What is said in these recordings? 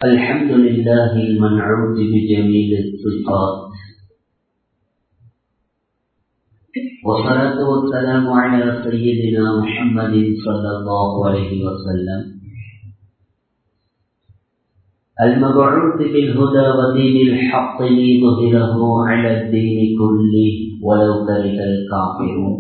الحمد لله المنعوت بجميل الصفات والصلاة والسلام على سيدنا محمد صلى الله عليه وسلم المبعوث بالهدى ودين الحق ليظهره على الدين كله ولو كره الكافرون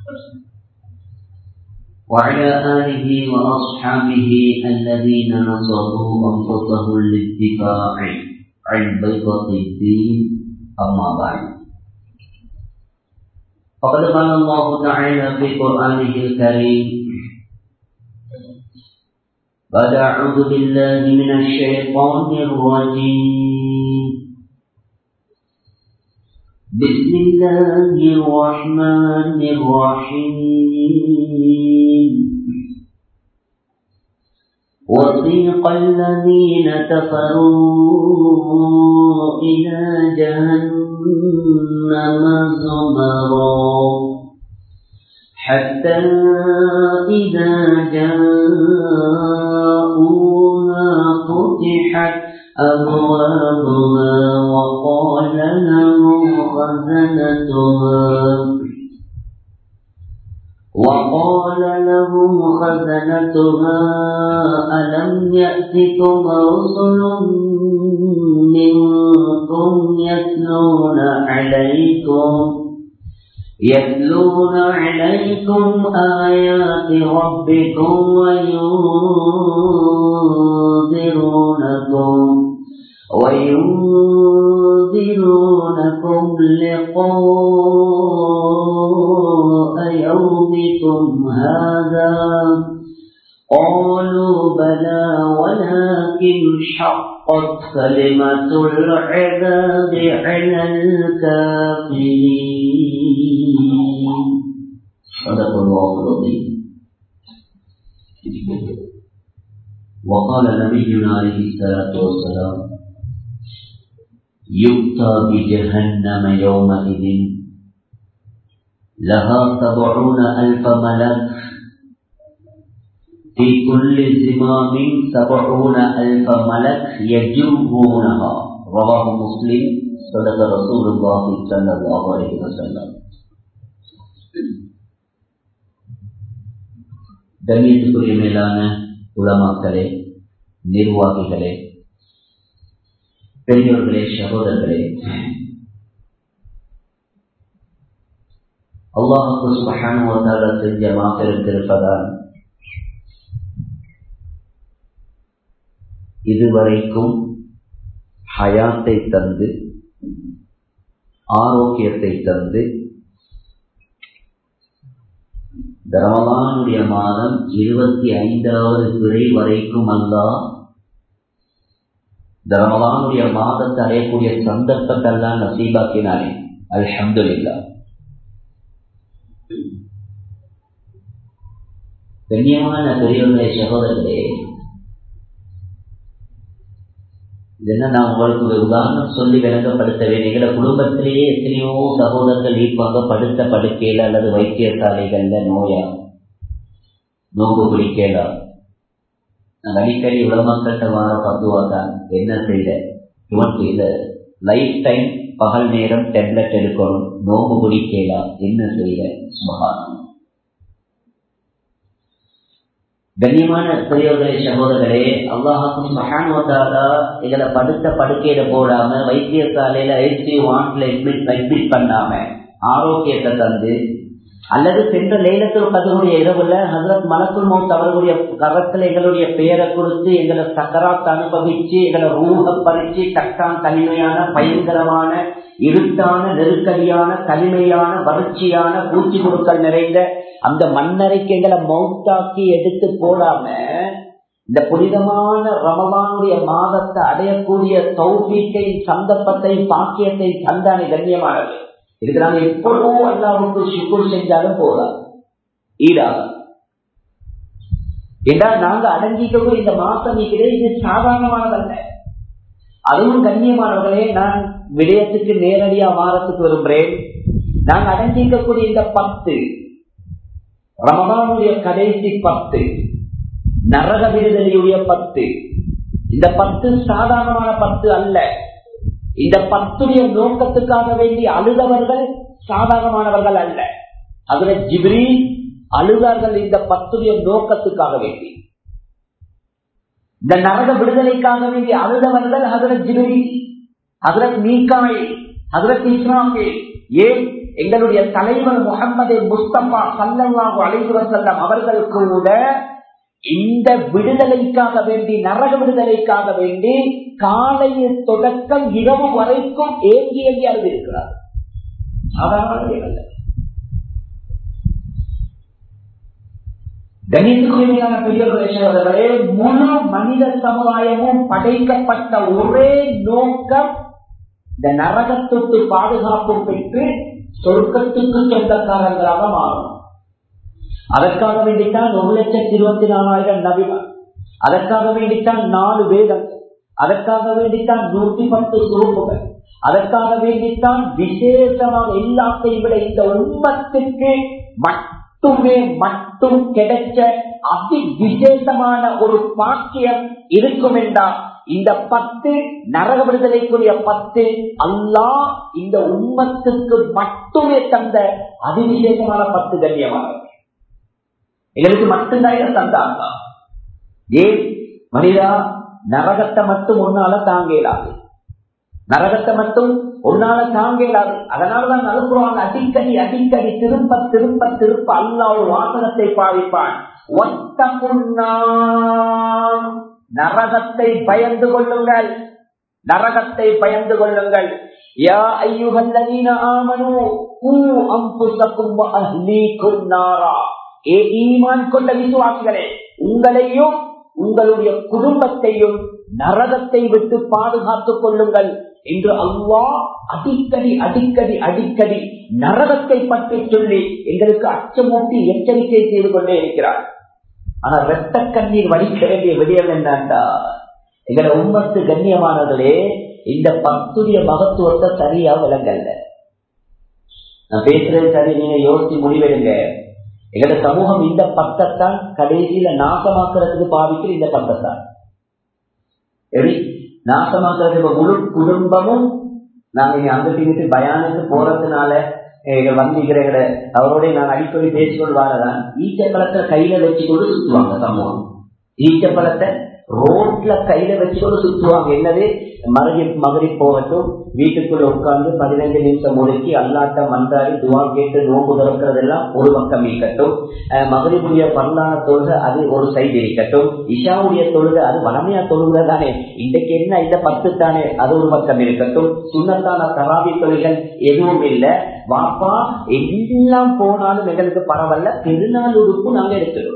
وعلى آله وأصحابه الذين نصبوا أنفسهم للدفاع عن بيضة الدين أما بعد فقد قال الله تعالى في قرآنه الكريم بعد أعوذ بالله من الشيطان الرجيم بسم الله الرحمن الرحيم وسيق الذين كفروا إلى جهنم زمرا حتى إذا جاءوها فتحت أبوابها وقال لهم خزنتها وقال لهم خزنتها ألم يأتكم رسل منكم يتلون عليكم يتلون عليكم آيات ربكم وينذرونكم وينذرونكم لقاء يومكم هذا قالوا بلى ولكن حقت كلمة العذاب على الكافرين صدق الله العظيم وقال نبينا عليه الصلاة والسلام يؤتى بجهنم يومئذ لها سبعون ألف ملك في كل زمام سبعون ألف ملك يجرونها رواه مسلم صدق رسول الله صلى الله عليه وسلم கண்ணியத்துக்குரிய மேலான உலமாக்களே நிர்வாகிகளே பெரியோர்களே சகோதரர்களே அல்லாஹுக்கு சுபகான செஞ்ச மாத்திருத்திருப்பதால் இதுவரைக்கும் ஹயாத்தை தந்து ஆரோக்கியத்தை தந்து ரமலானுடைய மாதம் இருபத்தி ஐந்தாவது பிறை வரைக்கும் அல்லா ரமலானுடைய மாதத்தை அடையக்கூடிய சந்தர்ப்பத்தெல்லாம் நசீபாக்கினானே அல்ஹம்துல்லா கண்ணியமான பெரியவர்களே சகோதரர்களே என்ன நான் உங்களுக்கு ஒரு உதாரணம் சொல்லி விளங்கப்படுத்தவேன் எங்களோட குடும்பத்திலேயே எத்தனையோ சகோதரர்கள் இருப்பாங்க படுத்த படுக்கையில அல்லது வைத்தியசாலைகள்ல நோயா நோக்கு பிடிக்கலா நான் அடிக்கடி உலமக்கட்ட வார பத்துவா தான் என்ன செய்த இவனுக்கு இத லைஃப் டைம் பகல் நேரம் டெப்லெட் எடுக்கணும் நோம்பு பிடிக்கலா என்ன செய்த சுபகானம் கண்ணியமான பெரியவர்களே சகோதரர்களே அல்லாஹாக்கும் மகானுவத்தாரா எங்களை படுத்த படுக்கையில போடாம வைத்தியசாலையில ஐசியூ வாண்டில் அட்மிட் அட்மிட் பண்ணாம ஆரோக்கியத்தை தந்து அல்லது சென்ற லேலத்தில் கதருடைய இரவுல ஹசரத் மலக்குள் மௌத் அவர்களுடைய கரத்துல எங்களுடைய பெயரை கொடுத்து எங்களை சக்கராத் அனுபவிச்சு எங்களை ரூக பறிச்சு கட்டான் தனிமையான பயங்கரமான இருட்டான நெருக்கடியான தனிமையான வறட்சியான பூச்சி குழுக்கள் நிறைந்த அந்த மண்ணறைக்கு எங்களை மௌத்தாக்கி எடுத்து போடாம இந்த புனிதமான ரமலானுடைய மாதத்தை அடையக்கூடிய தௌபீட்டை சந்தர்ப்பத்தை பாக்கியத்தை தந்தானே கண்ணியமானது இதுக்கு நாங்க எப்பொழுதோ அல்லாவுக்கு சுக்குர் செஞ்சாலும் போதாது ஈடாக என்றால் நாங்க அடங்கிக்கவும் இந்த மாசம் இருக்கிறது இது சாதாரணமானதல்ல அதுவும் கண்ணியமானவர்களே நான் விடயத்துக்கு நேரடியா வாரத்துக்கு விரும்புகிறேன் நாங்க அடங்கிக்கக்கூடிய இந்த பத்து ரமதானுடைய கடைசி பத்து நரக விடுதலையுடைய பத்து இந்த பத்து சாதாரணமான பத்து அல்ல இந்த பத்துடைய நோக்கத்துக்காக வேண்டி அழுதவர்கள் சாதாரணமானவர்கள் அல்ல அதுல ஜிப்ரி அழுதார்கள் இந்த பத்துடைய நோக்கத்துக்காக வேண்டி இந்த நரக விடுதலைக்காக வேண்டி அழுதவர்கள் ஹசரத் ஜிப்ரி ஹசரத் மீகாய் ஹசரத் இஸ்லாமே ஏன் எங்களுடைய தலைவர் முகமது முஸ்தபா சல்லல்லாஹு அலைஹி வஸல்லம் அவர்கள் கூட இந்த விடுதலைக்காக வேண்டி நரக விடுதலைக்காக வேண்டி காலையில் தொடக்கம் இரவு வரைக்கும் ஏங்கி ஏங்கி அழுதிருக்கிறார் சாதாரண கணித்துக்குரிமையான பெரியவர்களே முழு மனித சமுதாயமும் படைக்கப்பட்ட ஒரே நோக்கம் இந்த நரகத்துக்கு பாதுகாப்பு பெற்று சொர்க்கத்துக்கு சொந்தக்காரங்களாக மாறும் அதற்காக வேண்டித்தான் ஒரு லட்சத்தி இருபத்தி நாலாயிரம் நபிகள் அதற்காக வேண்டித்தான் நாலு வேதம் அதற்காக வேண்டித்தான் நூத்தி பத்து சுரூப்புகள் அதற்காக வேண்டித்தான் விசேஷமாக எல்லாத்தையும் விட இந்த உண்மத்துக்கு மட்டுமே மட்டும் கிடைச்ச அதி விசேஷமான ஒரு பாக்கியம் இருக்கும் என்றால் இந்த பத்து நரக விடுதலைக்குரிய பத்து அல்லா இந்த உண்மத்துக்கு மட்டுமே தந்த அதிவிசேஷமான பத்து கண்ணியமானது எங்களுக்கு மட்டும்தான் தந்தாங்க ஏன் மனிதா நரகத்தை மட்டும் ஒன்னால தாங்க இயலாது நரகத்தை மட்டும் ஒன்னால தாங்க இயலாது அதனாலதான் நலுக்குறாங்க அடிக்கடி அடிக்கடி திரும்ப திரும்ப திரும்ப அல்லா ஒரு வாசகத்தை பாவிப்பான் ஒத்த நரகத்தை பயந்து கொள்ளுங்கள் நரகத்தை பயந்து கொள்ளுங்கள் யா ஐயுகல்லதீன ஆமனு கூ அம்புசக்கும் அஹ்லீக்கும் நாரா ஏ ஈமான் கொண்ட விசுவாசிகளே உங்களையும் உங்களுடைய குடும்பத்தையும் நரகத்தை விட்டு பாதுகாத்துக் கொள்ளுங்கள் என்று அல்லா அடிக்கடி அடிக்கடி அடிக்கடி நரகத்தை பற்றி சொல்லி எங்களுக்கு அச்சமூட்டி எச்சரிக்கை செய்து கொண்டே இருக்கிறார் ஆனா ரத்த கண்ணீர் வடிக்க வேண்டிய விடயம் என்னண்டா எங்களை உண்மத்து கண்ணியமானவர்களே இந்த பத்துடைய மகத்துவத்தை சரியா விளங்கல்ல நான் பேசுறது சரி நீங்க யோசிச்சு முடிவெடுங்க எங்களோட சமூகம் இந்த பக்கத்தான் கடைசியில நாசமாக்குறதுக்கு பாவிக்கிற இந்த பக்கத்தான் எப்படி நாசமாக்குறதுக்கு முழு குடும்பமும் நாங்க இங்க அங்கிட்டு இங்கிட்டு பயானுக்கு போறதுனால வந்திக்கிற அவரோட நான் அடிக்கடி பேசிக்கொள்வாரதான் ஈச்சப்பழத்தை கையில வச்சுக்கொண்டு சுத்துவாங்க சமூகம் ஈச்சப்பழத்தை ரோட்ல கையில வச்சுக்கொண்டு சுத்துவாங்க என்னது மருகி மகரி போகட்டும் வீட்டுக்குள்ள உட்கார்ந்து பதினைந்து நிமிஷம் ஒதுக்கி அல்லாட்ட மந்தாடி துவா கேட்டு நோம்பு திறக்கிறதெல்லாம் ஒரு பக்கம் இருக்கட்டும் மகரிபுடைய பரலான தொழுகை அது ஒரு சைடு இருக்கட்டும் இஷாவுடைய தொழுகை அது வளமையா தொழுகை தானே இன்றைக்கு என்ன இந்த பத்து தானே அது ஒரு பக்கம் இருக்கட்டும் சுண்ணத்தான தராவி தொழில்கள் எதுவும் இல்லை வாப்பா எல்லாம் போனாலும் எங்களுக்கு பரவாயில்ல பெருநாள் உறுப்பு நாங்க எடுக்கிறோம்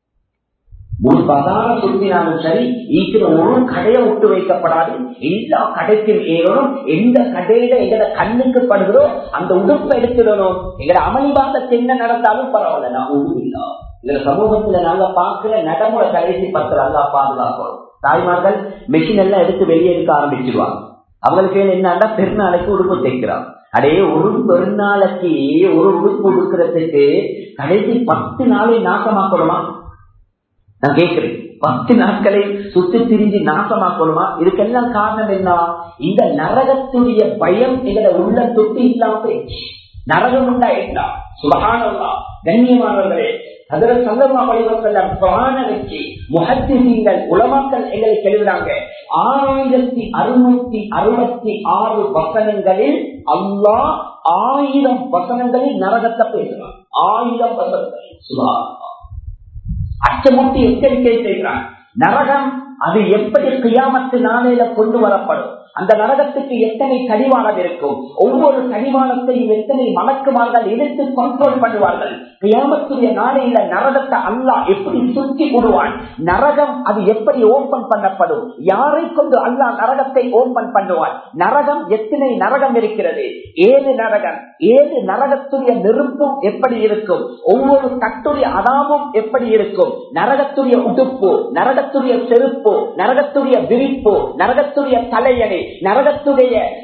ஒரு பதார சுத்தினாலும் சரி ஈக்கிற ஒரு கடையை விட்டு வைக்கப்படாது எல்லா கடைக்கும் ஏறணும் எந்த கடையில எங்கட கண்ணுக்கு படுகிறோ அந்த உடுப்பை எடுத்துடணும் எங்கட அமளிவாதத்தை என்ன நடந்தாலும் பரவாயில்ல நான் உடுவில்லா எங்க சமூகத்துல நாங்க பாக்குற நடைமுறை கடைசி பத்து நல்லா பாதுகாக்கணும் தாய்மார்கள் மெஷின் எல்லாம் எடுத்து வெளியே எடுக்க ஆரம்பிச்சிருவாங்க அவங்களுக்கு என்னன்னா பெருநாளைக்கு உடுப்பு தைக்கிறான் அடே ஒரு பெருநாளைக்கு ஒரு உடுப்பு உடுக்கிறதுக்கு கடைசி பத்து நாளை நாசமாக்கணுமா நான் கேட்கிறேன் பத்து நாட்களை சுத்தி திரிஞ்சு நாசமாக்கணுமா இதுக்கெல்லாம் காரணம் என்ன இந்த நரகத்துடைய பயம் எங்களை உள்ள தொட்டு இல்லாம போயிடுச்சு நரகம் உண்டா என்ன சுபகானவா கண்ணியமானவர்களே அதுல சந்தர்மா பழிவர்கள் பிராண வச்சு முகத்திசீங்கள் உலமாக்கள் எங்களை எழுதுறாங்க ஆறாயிரத்தி அறுநூத்தி அறுபத்தி ஆறு வசனங்களில் அல்லா ஆயிரம் வசனங்களில் நரகத்தை பேசுறான் ஆயிரம் வசனங்கள் சுபா அச்சமூட்டி எச்சரிக்கை செய்கிறான் நரகம் அது எப்படி கியாமத்து நாளையில கொண்டு வரப்படும் அந்த நரகத்துக்கு எத்தனை கடிவாளம் இருக்கும் ஒவ்வொரு கடிவாளத்தையும் எத்தனை மலக்குமார்கள் எடுத்து கண்ட்ரோல் பண்ணுவார்கள் கியாமத்துடைய நாளையில நரகத்தை அல்லா எப்படி சுற்றி விடுவான் நரகம் அது எப்படி ஓபன் பண்ணப்படும் யாரை கொண்டு அல்லா நரகத்தை ஓபன் பண்ணுவான் நரகம் எத்தனை நரகம் இருக்கிறது ஏழு நரகம் ஏழு நரகத்துடைய நெருப்பும் எப்படி இருக்கும் ஒவ்வொரு கட்டுடைய அதாமும் எப்படி இருக்கும் நரகத்துடைய உடுப்பு நரகத்துடைய செருப்பு நரகத்துடைய விரிப்பு நரகத்துடைய தலையணை நரகத்துடைய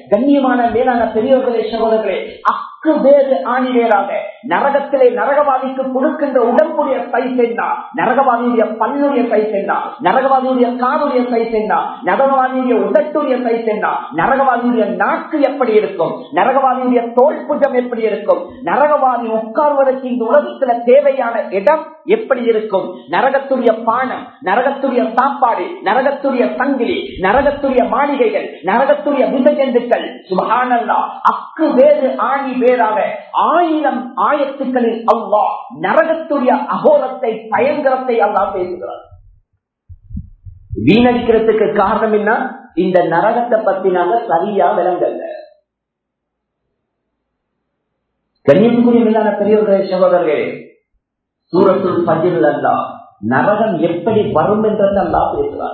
கண்ணியமான மேலான பெரியவர்களே சகோதரர்களே அக்கு வேறு ஆணி வேறாக நரகத்திலே நரகவாதிக்கு கொடுக்கின்ற உடம்புடைய சைஸ் என்ன நரகவாதியுடைய பல்லுடைய சைஸ் என்ன நரகவாதியுடைய காதுடைய சைஸ் என்ன நரகவாதியுடைய உதட்டுடைய சைஸ் என்ன நரகவாதியுடைய நாக்கு எப்படி இருக்கும் நரகவாதியுடைய தோல் புஜம் எப்படி இருக்கும் நரகவாதி உட்கார்வதற்கு இந்த உலகத்துல தேவையான இடம் எப்படி இருக்கும் நரகத்துடைய பானம் நரகத்துடைய சாப்பாடு நரகத்துடைய சங்கிலி நரகத்துடைய மாளிகைகள் நரகத்துடைய விசஜந்துக்கள் சுபகானல்லா அக்கு வேறு ஆணி வேறாக ஆயிரம் ஆயத்துக்களில் அவ்வா நரகத்துடைய அகோரத்தை பயங்கரத்தை அல்லா பேசுகிறார் வீணடிக்கிறதுக்கு காரணம் என்ன இந்த நரகத்தை பத்தி நாங்க சரியா விளங்கல்ல கண்ணியத்துக்குரிய மேலான பெரியவர்களே சகோதரர்களே சூரத்துல் பஜில் அல்லா நரகம் எப்படி வரும் என்றது அல்லா பேசுவார்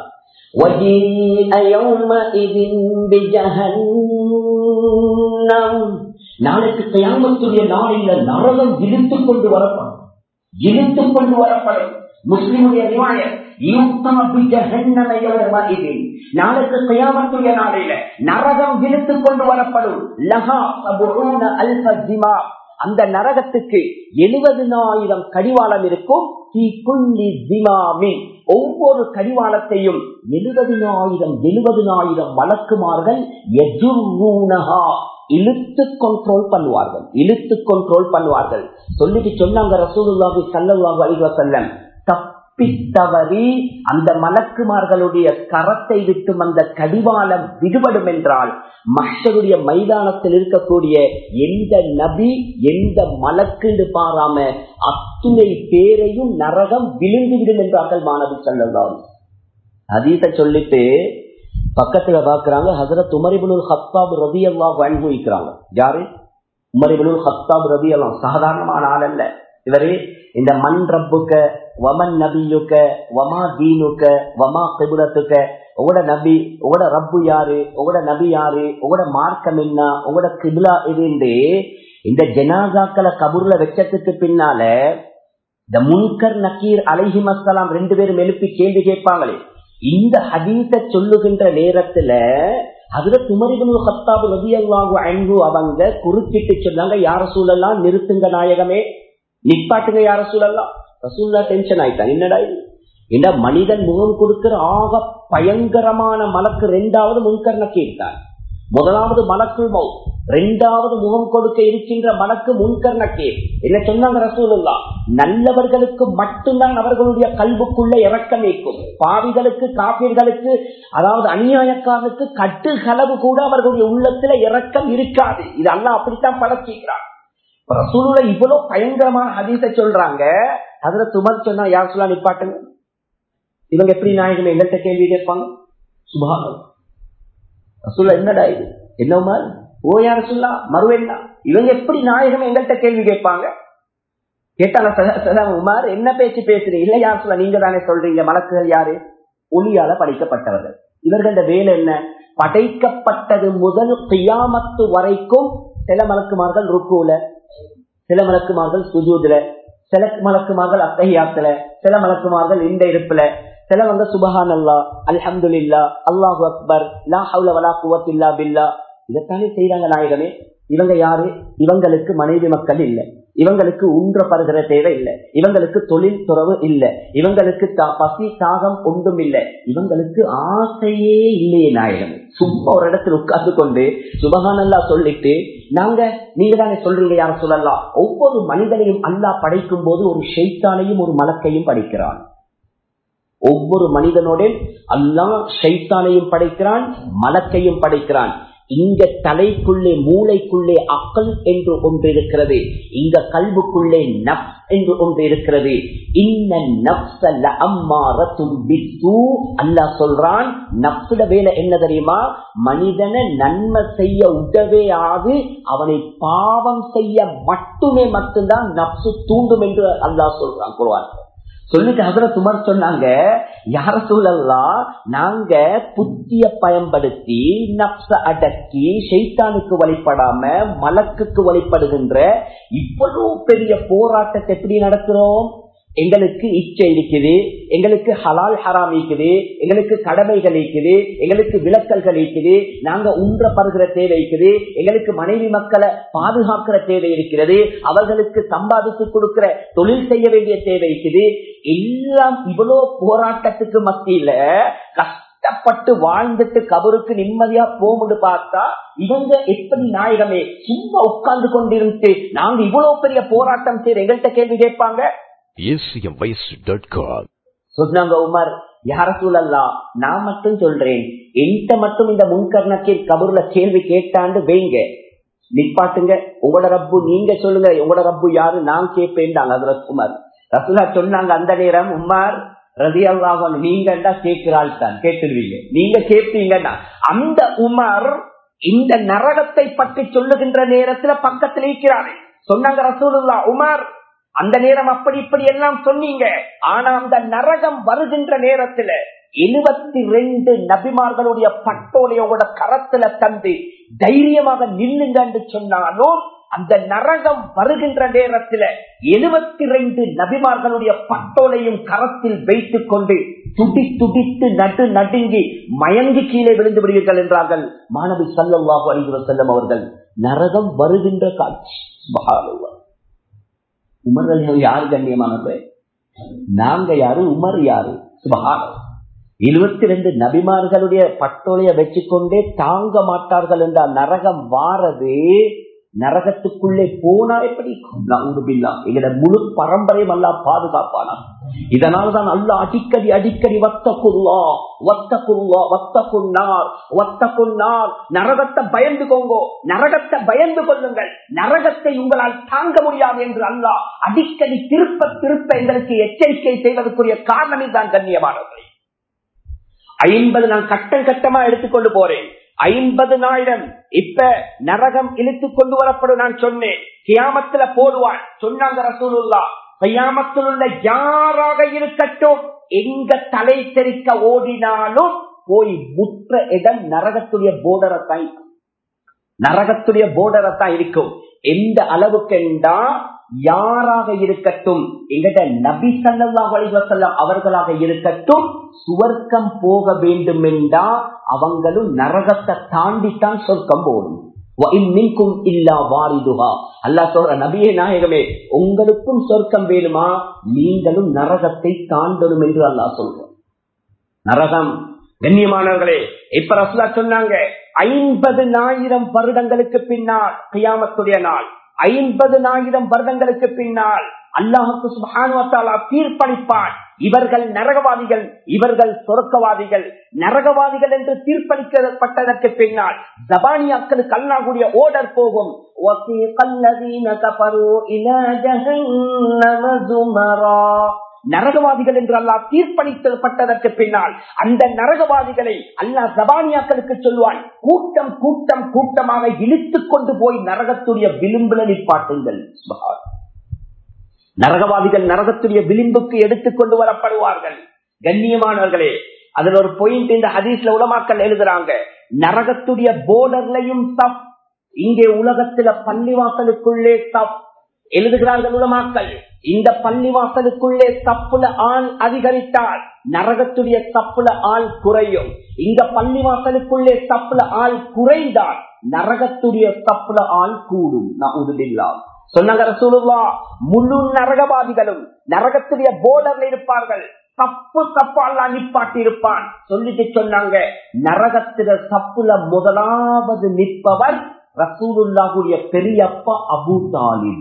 நாளைக்கு கயாமத்துடைய நாளையில நரகம் இழுத்துக் கொண்டு வரப்படும் இழுத்துக் கொண்டு வரப்படும் முஸ்லிமுடைய ரிவாயர் நாளைக்கு கயாமத்துடைய நாளையில நரகம் இழுத்துக் கொண்டு வரப்படும் லஹா அந்த நரகத்துக்கு எழுபதினாயிரம் கடிவாளம் இருக்கும் ஒவ்வொரு கடிவாளத்தையும் எழுபதினாயிரம் எழுபதினாயிரம் வழக்குமார்கள் இழுத்து கண்ட்ரோல் பண்ணுவார்கள் இழுத்து கண்ட்ரோல் பண்ணுவார்கள் சொல்லிட்டு சொன்னாங்க ரசூலுல்லாஹி ஸல்லல்லாஹு அலைஹி வஸல்லம் தப்பித்தவறி அந்த மலக்குமார்களுடைய கரத்தை விட்டு அந்த கடிவாளம் விடுபடும் என்றால் மஷருடைய மைதானத்தில் இருக்கக்கூடிய எந்த நபி எந்த மலக்குண்டு பாராம அத்துணை பேரையும் நரகம் விழுந்துவிடும் என்றார்கள் மாணவி சொல்லலாம் அதீத சொல்லிட்டு பக்கத்துல பாக்குறாங்க ஹசரத் உமரிபுல் ஹத்தாப் ரவி அல்லா அனுபவிக்கிறாங்க யாரு உமரிபுல் ஹத்தாப் ரவி எல்லாம் சாதாரணமான ஆள் அல்ல இவரு இந்த மண் ரப்புக்க வமன் நபியுக்க வமா தீனுக்க வமா கிபுலத்துக்க உங்களோட நபி உங்களோட ரப்பு யாரு உங்களோட நபி யாரு உங்களோட மார்க்கம் என்ன உங்களோட கிபிலா எதுண்டு இந்த ஜனாசாக்களை கபூர்ல வச்சதுக்கு பின்னால இந்த முன்கர் நக்கீர் அலைஹிம் அஸ்லாம் ரெண்டு பேரும் எழுப்பி கேள்வி கேட்பாங்களே இந்த ஹதீச சொல்லுகின்ற நேரத்துல அதுல துமரிபுல் ஹத்தாபு ரவி அல்லாஹு அன்பு அவங்க குறுக்கிட்டு சொன்னாங்க யார சூழலாம் நிறுத்துங்க நாயகமே நிப்பாட்டுங்க யார சூழலாம் ரசூல்லா டென்ஷன் ஆயிட்டான் என்னடா இது இந்த மனிதன் முகம் கொடுக்கிற ஆக பயங்கரமான மலக்கு ரெண்டாவது முன்கர் நக்கீர் தான் முதலாவது மலக்குள் மௌ ரெண்டாவது முகம் கொடுக்க இருக்கின்ற மலக்கு முன்கர் நக்கீர் என்ன சொன்னாங்க ரசூலுல்லா நல்லவர்களுக்கு மட்டும்தான் அவர்களுடைய கல்வுக்குள்ள இறக்கம் வைக்கும் பாவிகளுக்கு காப்பீர்களுக்கு அதாவது அநியாயக்காரனுக்கு கட்டுகளவு கூட அவர்களுடைய உள்ளத்துல இறக்கம் இருக்காது இது அல்ல அப்படித்தான் பழச்சிக்கிறான் ரசூலுல இவ்வளவு பயங்கரமான ஹதீச சொல்றாங்க அதுல துமர் சொன்னா யார் சொல்லா நிப்பாட்டுங்க இவங்க எப்படி நாயகமே எங்கிட்ட கேள்வி கேட்பாங்க சுபாகம் ரசூல்லா என்னடா இது என்ன ஓ யார சொல்லா மறுவெண்ணா இவங்க எப்படி நாயகம் எங்கள்கிட்ட கேள்வி கேட்பாங்க கேட்டாங்க உமார் என்ன பேச்சு பேசுறீங்க இல்ல யார் சொல்ல நீங்க தானே சொல்றீங்க மலக்குகள் யாரு ஒளியால படைக்கப்பட்டவர்கள் இவர்களோட வேலை என்ன படைக்கப்பட்டது முதல் கியாமத்து வரைக்கும் சில மலக்குமார்கள் ருக்குல சில மலக்குமார்கள் சுஜூதுல சில மலக்குமார்கள் அத்தகையாத்துல சில மலக்குமார்கள் இந்த இருப்புல சிலவங்க சுபஹான் அல்லா அல்ஹம்துல்லா அல்லாஹு அக்பர் லா ஹவுல வலா குவத்தில்லா பில்லா இதைத்தானே செய்யறாங்க நாயகமே இவங்க யாரு இவங்களுக்கு மனைவி மக்கள் இல்ல இவங்களுக்கு உன்ற பருகிற தேவை இல்ல இவங்களுக்கு தொழில் துறவு இல்ல இவங்களுக்கு பசி தாகம் ஒன்றும் இல்ல இவங்களுக்கு ஆசையே இல்லையே நாயகமே சும்மா ஒரு இடத்துல உட்கார்ந்து கொண்டு சுபகானல்லா சொல்லிட்டு நாங்க நீங்க தானே சொல்றீங்க யார சொல்லலாம் ஒவ்வொரு மனிதனையும் அல்லா படைக்கும் போது ஒரு ஷெய்தானையும் ஒரு மலக்கையும் படைக்கிறான் ஒவ்வொரு மனிதனோட அல்லா ஷைத்தானையும் படைக்கிறான் மலக்கையும் படைக்கிறான் இங்க தலைக்குள்ளே மூளைக்குள்ளே அக்கல் என்று ஒன்று இருக்கிறது இங்க கல்வுக்குள்ளே நப் என்று ஒன்று இருக்கிறது அல்லா சொல்றான் நப்சுட வேலை என்ன தெரியுமா மனிதனை நன்மை செய்ய உதவே ஆகு அவனை பாவம் செய்ய மட்டுமே மட்டும்தான் நப்சு தூண்டும் என்று அல்லா சொல்றான் குருவான் சொல்லிட்டு ஹசர சுமர் சொன்னாங்க யார சூழல்லாம் நாங்க புத்திய பயன்படுத்தி நப்ச அடக்கி ஷைத்தானுக்கு வழிபடாம மலக்குக்கு வழிபடுகின்ற இவ்வளவு பெரிய போராட்டத்தை எப்படி நடக்கிறோம் எங்களுக்கு இச்சை இருக்குது எங்களுக்கு ஹலால் ஹராம் இருக்குது எங்களுக்கு கடமைகள் இருக்குது எங்களுக்கு விளக்கல்கள் இருக்குது நாங்க உன்ற பருகிற தேவை இருக்குது எங்களுக்கு மனைவி மக்களை பாதுகாக்கிற தேவை இருக்கிறது அவர்களுக்கு சம்பாதித்து கொடுக்கிற தொழில் செய்ய வேண்டிய தேவை இருக்குது எல்லாம் இவ்வளவு போராட்டத்துக்கு மத்தியில கஷ்டப்பட்டு வாழ்ந்துட்டு கபருக்கு நிம்மதியா போகும்னு பார்த்தா இவங்க எப்படி நாயகமே சும்மா உட்கார்ந்து கொண்டிருந்து நாங்க இவ்வளவு பெரிய போராட்டம் செய்ய எங்கள்கிட்ட கேள்வி கேட்பாங்க acmvoice.com சொன்னாங்க உமர் யார சூழல்லா நான் மட்டும் சொல்றேன் என்கிட்ட மட்டும் இந்த முன்கர்ணக்கில் கபூர்ல கேள்வி கேட்டாண்டு வைங்க நிப்பாட்டுங்க உங்களோட ரப்பு நீங்க சொல்லுங்க உங்களோட ரப்பு யாரு நான் கேட்பேன்டாங்க அதுல உமர் ரசூலா சொன்னாங்க அந்த நேரம் உமர் ரதி அல்லாஹன் நீங்க கேட்கிறாள் தான் கேட்டுருவீங்க நீங்க கேட்பீங்கன்னா அந்த உமர் இந்த நரகத்தை பற்றி சொல்லுகின்ற நேரத்துல பக்கத்தில் இருக்கிறாரு சொன்னாங்க ரசூலுல்லா உமர் அந்த நேரம் அப்படி இப்படி எல்லாம் சொன்னீங்க ஆனா அந்த நரகம் வருகின்ற நேரத்துல எழுபத்தி ரெண்டு நபிமார்களுடைய பட்டோலையோட கரத்துல தந்து தைரியமாக நில்லுங்க என்று சொன்னாலும் அந்த நரகம் வருகின்ற நேரத்துல எழுபத்தி ரெண்டு நபிமார்களுடைய பட்டோலையும் கரத்தில் வைத்துக் கொண்டு துடி துடித்து நடு நடுங்கி மயங்கி கீழே விழுந்து விடுவீர்கள் என்றார்கள் மாணவி சல்லாஹு அலிவ செல்லம் அவர்கள் நரகம் வருகின்ற காட்சி சுபஹானல்லாஹ். உமர் அலி யாரு கண்ணியமானது நாங்க யாரு உமர் யாரு சுபஹானல்லாஹ். இருபத்தி ரெண்டு நபிமார்களுடைய பட்டோலைய வச்சுக்கொண்டே தாங்க மாட்டார்கள் என்றால் நரகம் வாரது நரகத்துக்குள்ளே போனா எப்படி நவுதுபில்லா எங்கட முழு பரம்பரையும் அல்லா பாதுகாப்பானா இதனால்தான் அல்ல அடிக்கடி அடிக்கடி வத்தக்குள்ளா வத்தக்குள்ளா வத்தக்குன்னார் வத்தக்குன்னார் நரகத்தை பயந்துக்கோங்கோ நரகத்தை பயந்து கொள்ளுங்கள் நரகத்தை உங்களால் தாங்க முடியாது என்று அல்லாஹ் அடிக்கடி திருப்ப திருப்ப எங்களுக்கு எச்சரிக்கை செய்வதற்குரிய காரணமே தான் கண்ணியமானது ஐம்பது நான் கட்டம் கட்டமா எடுத்துக்கொண்டு போறேன் ஐம்பதுனாயிரம் இப்ப நரகம் இழுத்து கொண்டு வரப்படும் நான் சொன்னேன் கியாமத்துல போடுவான் சொன்னாங்க ரசூலுல்லா கியாமத்தில் உள்ள யாராக இருக்கட்டும் எங்க தலை தெரிக்க ஓடினாலும் போய் முற்ற இடம் நரகத்துடைய போர்டரை தான் நரகத்துடைய போர்டரை தான் இருக்கும் எந்த அளவுக்கு என்றா யாராக இருக்கட்டும் எங்கட நபி சல்லாஹ் அலிவசல்லம் அவர்களாக இருக்கட்டும் சுவர்க்கம் போக வேண்டும் என்றா அவங்களும் நரகத்தை தாண்டித்தான் சொர்க்கம் போடும் மின்கும் இல்லா வாரிதுகா அல்லா சொல்ற நபியே நாயகமே உங்களுக்கும் சொர்க்கம் வேணுமா நீங்களும் நரகத்தை தாண்டணும் என்று அல்லா சொல்றோம் நரகம் கண்ணியமானவர்களே இப்ப ரசுலா சொன்னாங்க ஐம்பது ஆயிரம் வருடங்களுக்கு பின்னால் கியாமத்துடைய நாள் ஐம்பது ஆயிரம் வருடங்களுக்கு பின்னால் அல்லாஹுக்கு சுபானுவத்தாலா தீர்ப்பளிப்பான் இவர்கள் நரகவாதிகள் இவர்கள் சொர்க்கவாதிகள் நரகவாதிகள் என்று தீர்ப்பளிக்கப்பட்டதற்கு பின்னால் ஜபானியாக்களுக்கு அல்லாஹுடைய ஓடர் போகும் وَسِيقَ الَّذِينَ كَفَرُوا إِلَى جَهَنَّمَ زُمَرًا நரகவாதிகள் என்று அல்லாஹ் தீர்ப்பளிக்கப்பட்டதற்கு பின்னால் அந்த நரகவாதிகளை அல்லாஹ் ஜபானியாக்களுக்கு சொல்வான் கூட்டம் கூட்டம் கூட்டமாக இழுத்துக் கொண்டு போய் நரகத்துடைய விளிம்புல நிப்பாட்டுங்கள் சுபஹான். நரகவாதிகள் நரகத்துடைய விளிம்புக்கு எடுத்துக் கொண்டு வரப்படுவார்கள் கண்ணியமானவர்களே அதுல ஒரு பாயிண்ட் இந்த ஹதீஸ்ல உலமாக்கல் எழுதுறாங்க நரகத்துடைய போர்டர்லையும் தப் இங்கே உலகத்துல பள்ளிவாசலுக்குள்ளே தப் எழுதுகிறார்கள் உலமாக்கல் இந்த பள்ளிவாசலுக்குள்ளே தப்புல ஆள் அதிகரித்தால் நரகத்துடைய தப்புல ஆள் குறையும் இந்த பள்ளிவாசலுக்குள்ளே தப்புல ஆள் குறைந்தால் நரகத்துடைய தப்புல ஆள் கூடும் நான் உறுதியில்லாம் சொன்னாங்க ரசூலுல்லா முழு நரகவாதிகளும் நரகத்துடைய போர்டர்ல இருப்பார்கள் தப்பு தப்பு அல்லா நிப்பாட்டி இருப்பான் சொல்லிட்டு சொன்னாங்க நரகத்தில தப்புல முதலாவது நிற்பவர் ரசூலுல்லாவுடைய பெரியப்பா அபு தாலிப்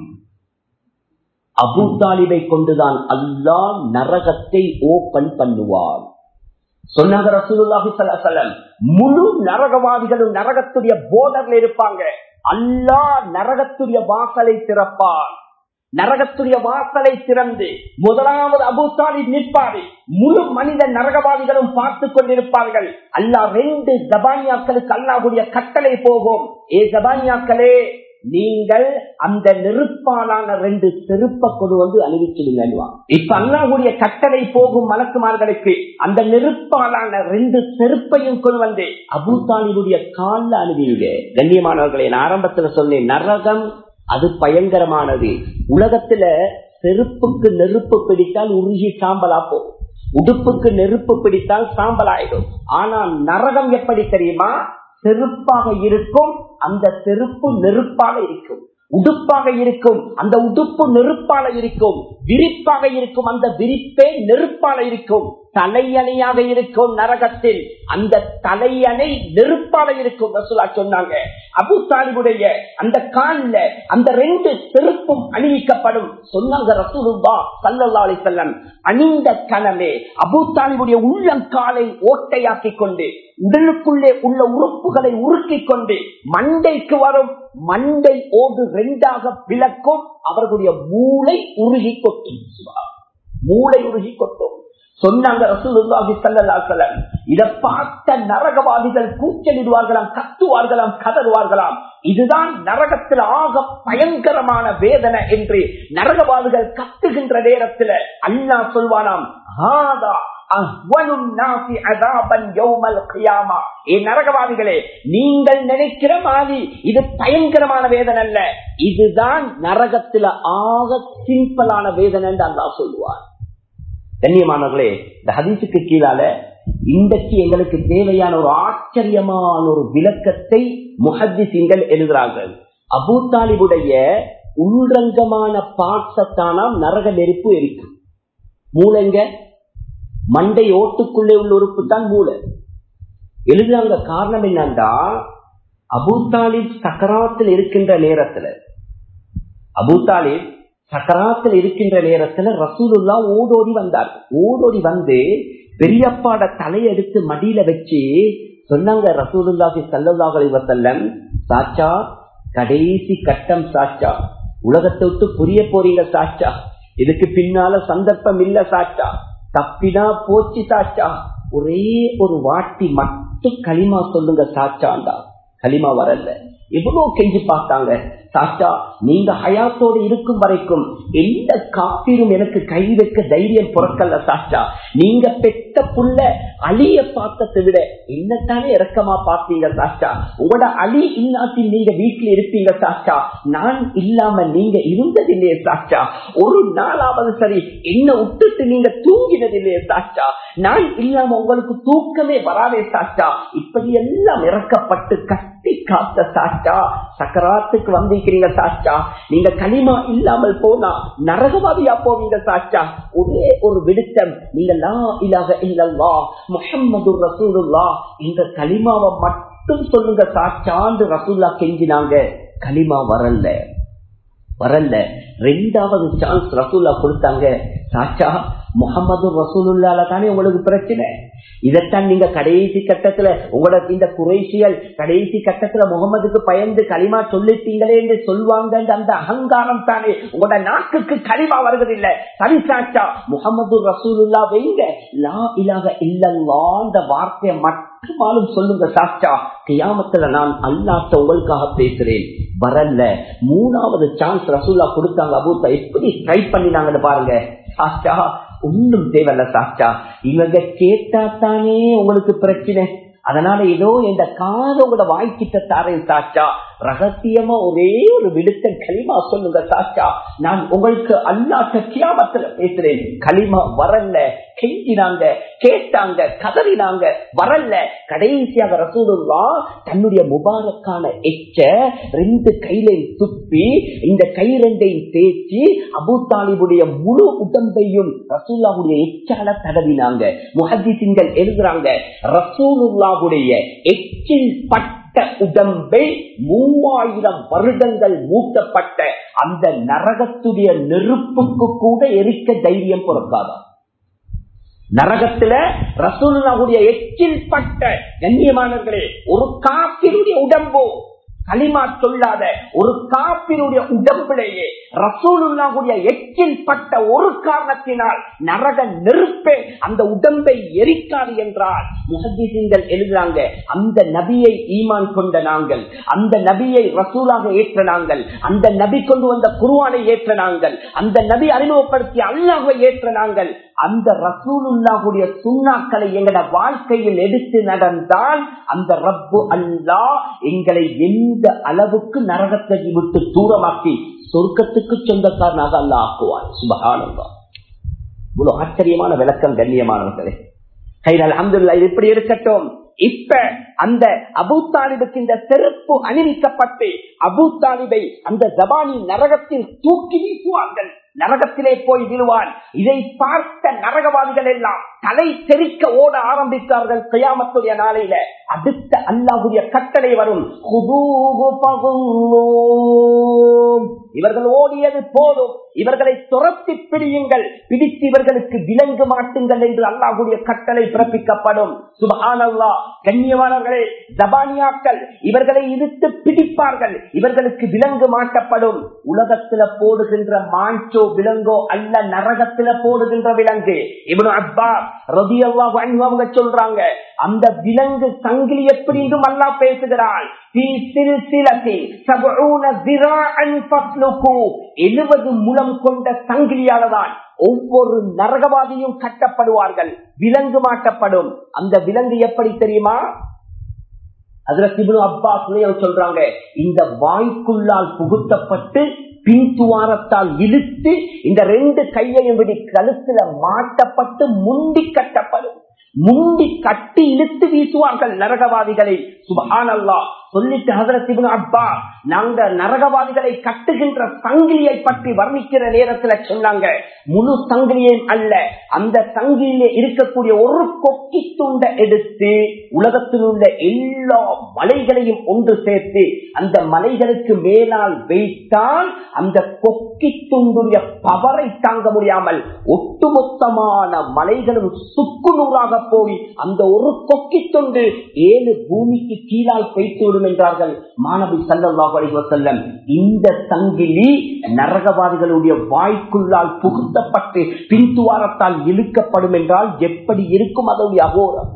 அபு தாலிபை கொண்டுதான் அல்லாஹ் நரகத்தை ஓபன் பண்ணுவார் சொன்னாங்க ரசூலுல்லாஹி ஸல்லல்லாஹு அலைஹி வஸல்லம் முழு நரகவாதிகளும் நரகத்துடைய போர்டர்ல இருப்பாங்க அல்லாஹ் நரகத்துடைய வாசலை திறப்பார் நரகத்துடைய வாசலை திறந்து முதலாவது அபு தாலிப் நிற்பாரு முழு மனித நரகவாதிகளும் பார்த்து கொண்டிருப்பார்கள் அல்லாஹ் ரெண்டு ஜபானியாக்களுக்கு அல்லாஹுடைய கட்டளை போகும் ஏ ஜபானியாக்களே நீங்கள் அந்த நெருப்பாலான ரெண்டு செருப்ப கொண்டு வந்து அணிவிச்சிடுங்க இப்ப அல்லாஹுடைய கட்டளை போகும் மலக்குமார்களுக்கு அந்த நெருப்பாலான ரெண்டு செருப்பையும் கொண்டு வந்து அபு தாலிபுடைய காலில் அணிவிங்க கண்ணியமானவர்களை நான் ஆரம்பத்துல சொன்னேன் நரகம் அது பயங்கரமானது உலகத்துல செருப்புக்கு நெருப்பு பிடித்தால் உருகி சாம்பலா போகும் உடுப்புக்கு நெருப்பு பிடித்தால் சாம்பல் ஆயிடும் ஆனா நரகம் எப்படி தெரியுமா செருப்பாக இருக்கும் அந்த செருப்பு நெருப்பாக இருக்கும் உடுப்பாக இருக்கும் அந்த உடுப்பு நெருப்பால இருக்கும் விரிப்பாக இருக்கும் அந்த விரிப்பே நெருப்பால இருக்கும் தலையணையாக இருக்கும் நரகத்தில் அந்த தலையணை நெருப்பால இருக்கும் ரசூலா சொன்னாங்க அபு தாலிபுடைய அந்த காலில் அந்த ரெண்டு செருப்பும் அணிவிக்கப்படும் சொன்னாங்க ரசூலுல்லா சல்லல்லா அலிசல்லம் அணிந்த கணமே அபு தாலிபுடைய உள்ளங்காலை ஓட்டையாக்கி கொண்டு உடலுக்குள்ளே உள்ள உறுப்புகளை உருக்கிக் கொண்டு மண்டைக்கு வரும் மண்டை ஓடு ரெண்டாக விளக்கும் அவர்களுடைய மூளை உருகி கொட்டும் மூளை உருகி கொட்டும் சொன்னாங்க ரசூலுல்லாஹி ஸல்லல்லாஹு அலைஹி வஸல்லம் இத பார்த்த நரகவாதிகள் கூச்சலிடுவார்களாம் கத்துவார்களாம் கதறுவார்களாம் இதுதான் நரகத்தில் ஆக பயங்கரமான வேதனை என்று நரகவாதிகள் கத்துகின்ற நேரத்தில் அல்லாஹ் சொல்வானாம் ஹாதா நரகவாதிகளே நீங்கள் நினைக்கிற மாதிரி இது பயங்கரமான வேதனை அல்ல இதுதான் நரகத்துல ஆக சிம்பிளான வேதனை என்று அல்லா சொல்லுவார் கண்ணியமானவர்களே இந்த ஹதீசுக்கு கீழால இன்றைக்கு எங்களுக்கு தேவையான ஒரு ஆச்சரியமான ஒரு விளக்கத்தை முஹத்திசிங்கள் எழுதுகிறார்கள் அபு தாலிபுடைய உள்ரங்கமான பாசத்தானாம் நரக நெருப்பு எரிக்கும் மூளைங்க மண்டை ஓட்டுக்குள்ளே உள்ள உறுப்பு தான் மூளை எழுதுறாங்க காரணம் என்னன்னா அபு தாலிப் சக்கராத்தில் இருக்கின்ற நேரத்துல அபு தாலிப் சக்கராத்தில் இருக்கின்ற நேரத்துல ரசூலுல்லா ஓடோடி வந்தார் ஓடோடி வந்து பெரியப்பாட தலையெடுத்து மடியில வச்சு சொன்னாங்க ரசூலுல்லாஹி சல்லல்லாஹு அலைஹி வஸல்லம் சாச்சா கடைசி கட்டம் சாச்சா உலகத்தை விட்டு புரிய போறீங்க சாச்சா இதுக்கு பின்னால சந்தர்ப்பம் இல்ல சாச்சா தப்பினா போச்சு சாச்சா ஒரே ஒரு வாட்டி மட்டும் களிமா சொல்லுங்க சாச்சாண்டா களிமா வரல எவ்வளவு கெஞ்சி பார்த்தாங்க சாச்சா நீங்க ஹயாத்தோடு இருக்கும் வரைக்கும் எந்த காப்பீரும் எனக்கு கை வைக்க தைரியம் புறக்கல்ல சாச்சா நீங்க பெத்த புள்ள அலிய பார்த்ததை விட என்னத்தானே இறக்கமா பார்த்தீங்க சாச்சா உங்களோட அலி இல்லாட்டி நீங்க வீட்டுல இருப்பீங்க சாச்சா நான் இல்லாம நீங்க இருந்ததில்லையே சாச்சா ஒரு நாளாவது சரி என்ன விட்டுட்டு நீங்க தூங்கினதில்லையே சாச்சா நான் இல்லாம உங்களுக்கு தூக்கமே வராதே சாச்சா இப்படி எல்லாம் இறக்கப்பட்டு கட்டி காத்த சாச்சா சக்கராத்துக்கு வந்திருக்கிறீங்க சாச்சா நீங்க களிமா இல்லாமல் போனா நரகவாதியா போவீங்க சாச்சா ஒரே ஒரு விடுத்தம் நீங்க லா இலாக இல்லல்லா முஹம்மது ரசூலுல்லா இந்த களிமாவை மட்டும் சொல்லுங்க சாச்சான்னு ரசூல்லா கெஞ்சினாங்க களிமா வரல வரல ரெண்டாவது சான்ஸ் ரசூல்லா கொடுத்தாங்க சாச்சா முகமது ரசூலுல்லால தானே உங்களுக்கு பிரச்சனை இதைத்தான் நீங்க கடைசி கட்டத்துல உங்களோட இந்த குறைசியல் கடைசி கட்டத்துல முகமதுக்கு பயந்து களிமா சொல்லிட்டீங்களே என்று சொல்வாங்க அந்த அகங்காரம் தானே உங்களோட நாக்குக்கு களிமா வருவதில்லை சரி சாச்சா முகமது ரசூலுல்லா வைங்க லா இலாக இல்லல்லா அந்த வார்த்தையை மட்டுமாலும் சொல்லுங்க சாச்சா கியாமத்துல நான் அல்லாட்ட உங்களுக்காக பேசுறேன் வரல மூணாவது சான்ஸ் ரசூல்லா கொடுத்தாங்க அபூத்தா எப்படி ட்ரை பண்ணினாங்கன்னு பாருங்க சாச்சா ஒன்னும் தேவையில்ல சாச்சா இவங்க கேட்டா தானே உங்களுக்கு பிரச்சனை அதனால ஏதோ இந்த காத உங்களோட வாய்க்கிட்ட தாரேன் சாச்சா ரகசியமா ஒரே ஒரு விடுத்த களிமா சொல்லுங்க சாச்சா நான் உங்களுக்கு அல்லாட்ட கியாமத்துல பேசுறேன் களிமா வரல கெஞ்சினாங்க கேட்டாங்க கதறினாங்க வரல கடைசியாக ரசூலுல்லா தன்னுடைய முபாரக்கான எச்ச ரெண்டு கையில துப்பி இந்த கை ரெண்டையும் தேய்ச்சி அபு தாலிபுடைய முழு உடம்பையும் ரசூல்லாவுடைய எச்சால தடவினாங்க முஹத்திசிங்கள் எழுதுறாங்க ரசூலுல்லாவுடைய எச்சில் பட்ட உடம்பை மூவாயிரம் வருடங்கள் மூட்டப்பட்ட அந்த நரகத்துடைய நெருப்புக்கு கூட எரிக்க தைரியம் பிறக்காதான் நரகத்துல ரசூலுடைய எச்சில் பட்ட கண்ணியமானவர்களே ஒரு காப்பினுடைய உடம்பு களிமா சொல்லாத ஒரு காப்பினுடைய உடம்பிலேயே ரசூலுல்லாவுடைய எச்சில் பட்ட ஒரு காரணத்தினால் நரக நெருப்பே அந்த உடம்பை எரிக்காது என்றால் முகதீசிங்கள் எழுதுறாங்க அந்த நபியை ஈமான் கொண்ட நாங்கள் அந்த நபியை ரசூலாக ஏற்ற நாங்கள் அந்த நபி கொண்டு வந்த குருவானை ஏற்ற நாங்கள் அந்த நபி அறிமுகப்படுத்திய அல்லாஹை ஏற்ற நாங்கள் அந்த ரசூலுல்லாவுடைய சுண்ணாக்களை எங்கட வாழ்க்கையில் எடுத்து நடந்தால் அந்த ரப்பு அல்லா எங்களை எந்த அளவுக்கு நரகத்தை விட்டு தூரமாக்கி சொர்க்கத்துக்கு சொந்தக்காரனாக அல்ல ஆக்குவான் சுபகானந்தா இவ்வளவு ஆச்சரியமான விளக்கம் கண்ணியமானவர்களே கையில் அஹமதுல்லா இது இப்படி இருக்கட்டும் இப்ப அந்த அபு தாலிபுக்கு இந்த செருப்பு அணிவிக்கப்பட்டு அபு தாலிபை அந்த ஜபானி நரகத்தில் தூக்கி வீசுவார்கள் நரகத்திலே போய் விழுவான் இதை பார்த்த நரகவாதிகள் எல்லாம் தலை தெறிக்க ஓட ஆரம்பித்தார்கள் கையாமத்துடைய நாளையில அடுத்த அல்லாஹுடைய கட்டளை வரும் இவர்கள் ஓடியது போதும் இவர்களை துரத்தி பிடியுங்கள் பிடித்து இவர்களுக்கு விலங்கு மாட்டுங்கள் என்று அல்லாஹுடைய கட்டளை பிறப்பிக்கப்படும் சுபஹானல்லா கண்ணியமானவர்களே ஜபானியாக்கள் இவர்களை இழுத்து பிடிப்பார்கள் இவர்களுக்கு விலங்கு மாட்டப்படும் உலகத்துல போடுகின்ற மாஞ்சோ விலங்கோ அல்ல நரகத்துல போடுகின்ற விலங்கு இவனு அப்பா ரவி அவங்க சொல்றாங்க அந்த விலங்கு சங்கிலி எப்படி என்றும் அல்லா பேசுகிறாள் எழுபது முலம் கொண்ட சங்கிலியாலதான் ஒவ்வொரு நரகவாதியும் கட்டப்படுவார்கள் விலங்கு மாட்டப்படும் அந்த விலங்கு எப்படி தெரியுமா அதுல சிபு அப்பா சொல்றாங்க இந்த வாய்க்குள்ளால் புகுத்தப்பட்டு பின் துவாரத்தால் இழுத்து இந்த ரெண்டு கையையும் விடி கழுத்துல மாட்டப்பட்டு முண்டி கட்டப்படும் முண்டி கட்டி இழுத்து வீசுவார்கள் நரகவாதிகளை சுபானல்லா சொல்லிட்டு ஹசரத் அப்பா நாங்க நரகவாதிகளை கட்டுகின்ற சங்கிலியை பற்றி வர்ணிக்கிற நேரத்துல சொன்னாங்க முழு சங்கிலியும் அல்ல அந்த சங்கிலியில இருக்கக்கூடிய ஒரு கொக்கி துண்டை எடுத்து உலகத்தில் உள்ள எல்லா மலைகளையும் ஒன்று சேர்த்து அந்த மலைகளுக்கு மேலால் வைத்தால் அந்த கொக்கி துண்டுடைய பவரை தாங்க முடியாமல் ஒட்டுமொத்தமான மலைகளும் சுக்குநூறாக போய் அந்த ஒரு கொக்கி துண்டு ஏழு பூமிக்கு கீழால் வைத்து விடும் என்றார்கள் மாணவி சல்லாஹ் அலிவசல்லம் இந்த சங்கிலி நரகவாதிகளுடைய வாய்க்குள்ளால் புகுத்தப்பட்டு பின்துவாரத்தால் இழுக்கப்படும் என்றால் எப்படி இருக்கும் அதனுடைய அகோரம்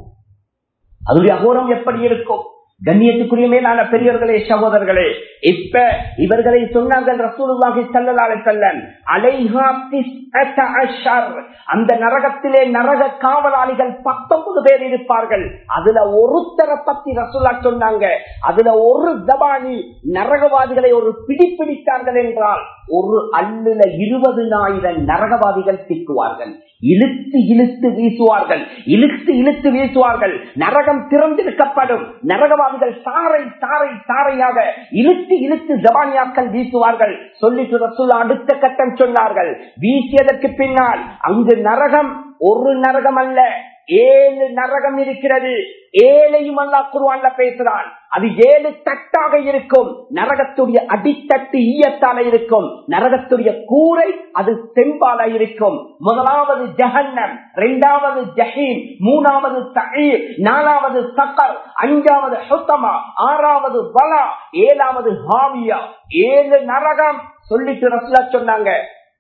அதனுடைய அகோரம் எப்படி இருக்கும் கண்ணியத்துக்குரிய மேலான பெரியவர்களே சகோதரர்களே இப்ப இவர்களை சொன்னார்கள் ரசூலுல்லாஹி ஸல்லல்லாஹு அலைஹி வஸல்லம் அலைஹா திஸ்அத அஷர் அந்த நரகத்திலே நரக காவலாளிகள் 19 பேர் இருப்பார்கள் அதுல ஒருத்தரை பத்தி ரசூலா சொன்னாங்க அதுல ஒரு ஜபானி நரகவாதிகளை ஒரு பிடி பிடித்தார்கள் என்றால் ஒரு அல்லுல இருபதுனாயிரம் நரகவாதிகள் சிக்குவார்கள் இழுத்து இழுத்து வீசுவார்கள் இழுத்து இழுத்து வீசுவார்கள் நரகம் திறந்திருக்கப்படும் நரகவாதிகள் சாறை சாறை சாறையாக இழுத்து இழுத்து ஜபானியாக்கள் வீசுவார்கள் சொல்லிட்டு ரசூல்லா அடுத்த கட்டம் சொன்னார்கள் வீசியதற்கு பின்னால் அங்கு நரகம் ஒரு நரகம் அல்ல ஏழு நரகம் இருக்கிறது ஏழையும் அல்லா குருவான்ல பேசுறான் அது ஏழு தட்டாக இருக்கும் நரகத்துடைய அடித்தட்டு ஈயத்தால இருக்கும் நரகத்துடைய கூரை அது செம்பால இருக்கும் முதலாவது ஜஹன்னம் இரண்டாவது ஜஹீம் மூணாவது தஹீர் நாலாவது சக்கர் அஞ்சாவது ஹுத்தமா ஆறாவது பலா ஏழாவது ஹாவியா ஏழு நரகம் சொல்லிட்டு ரசுலா சொன்னாங்க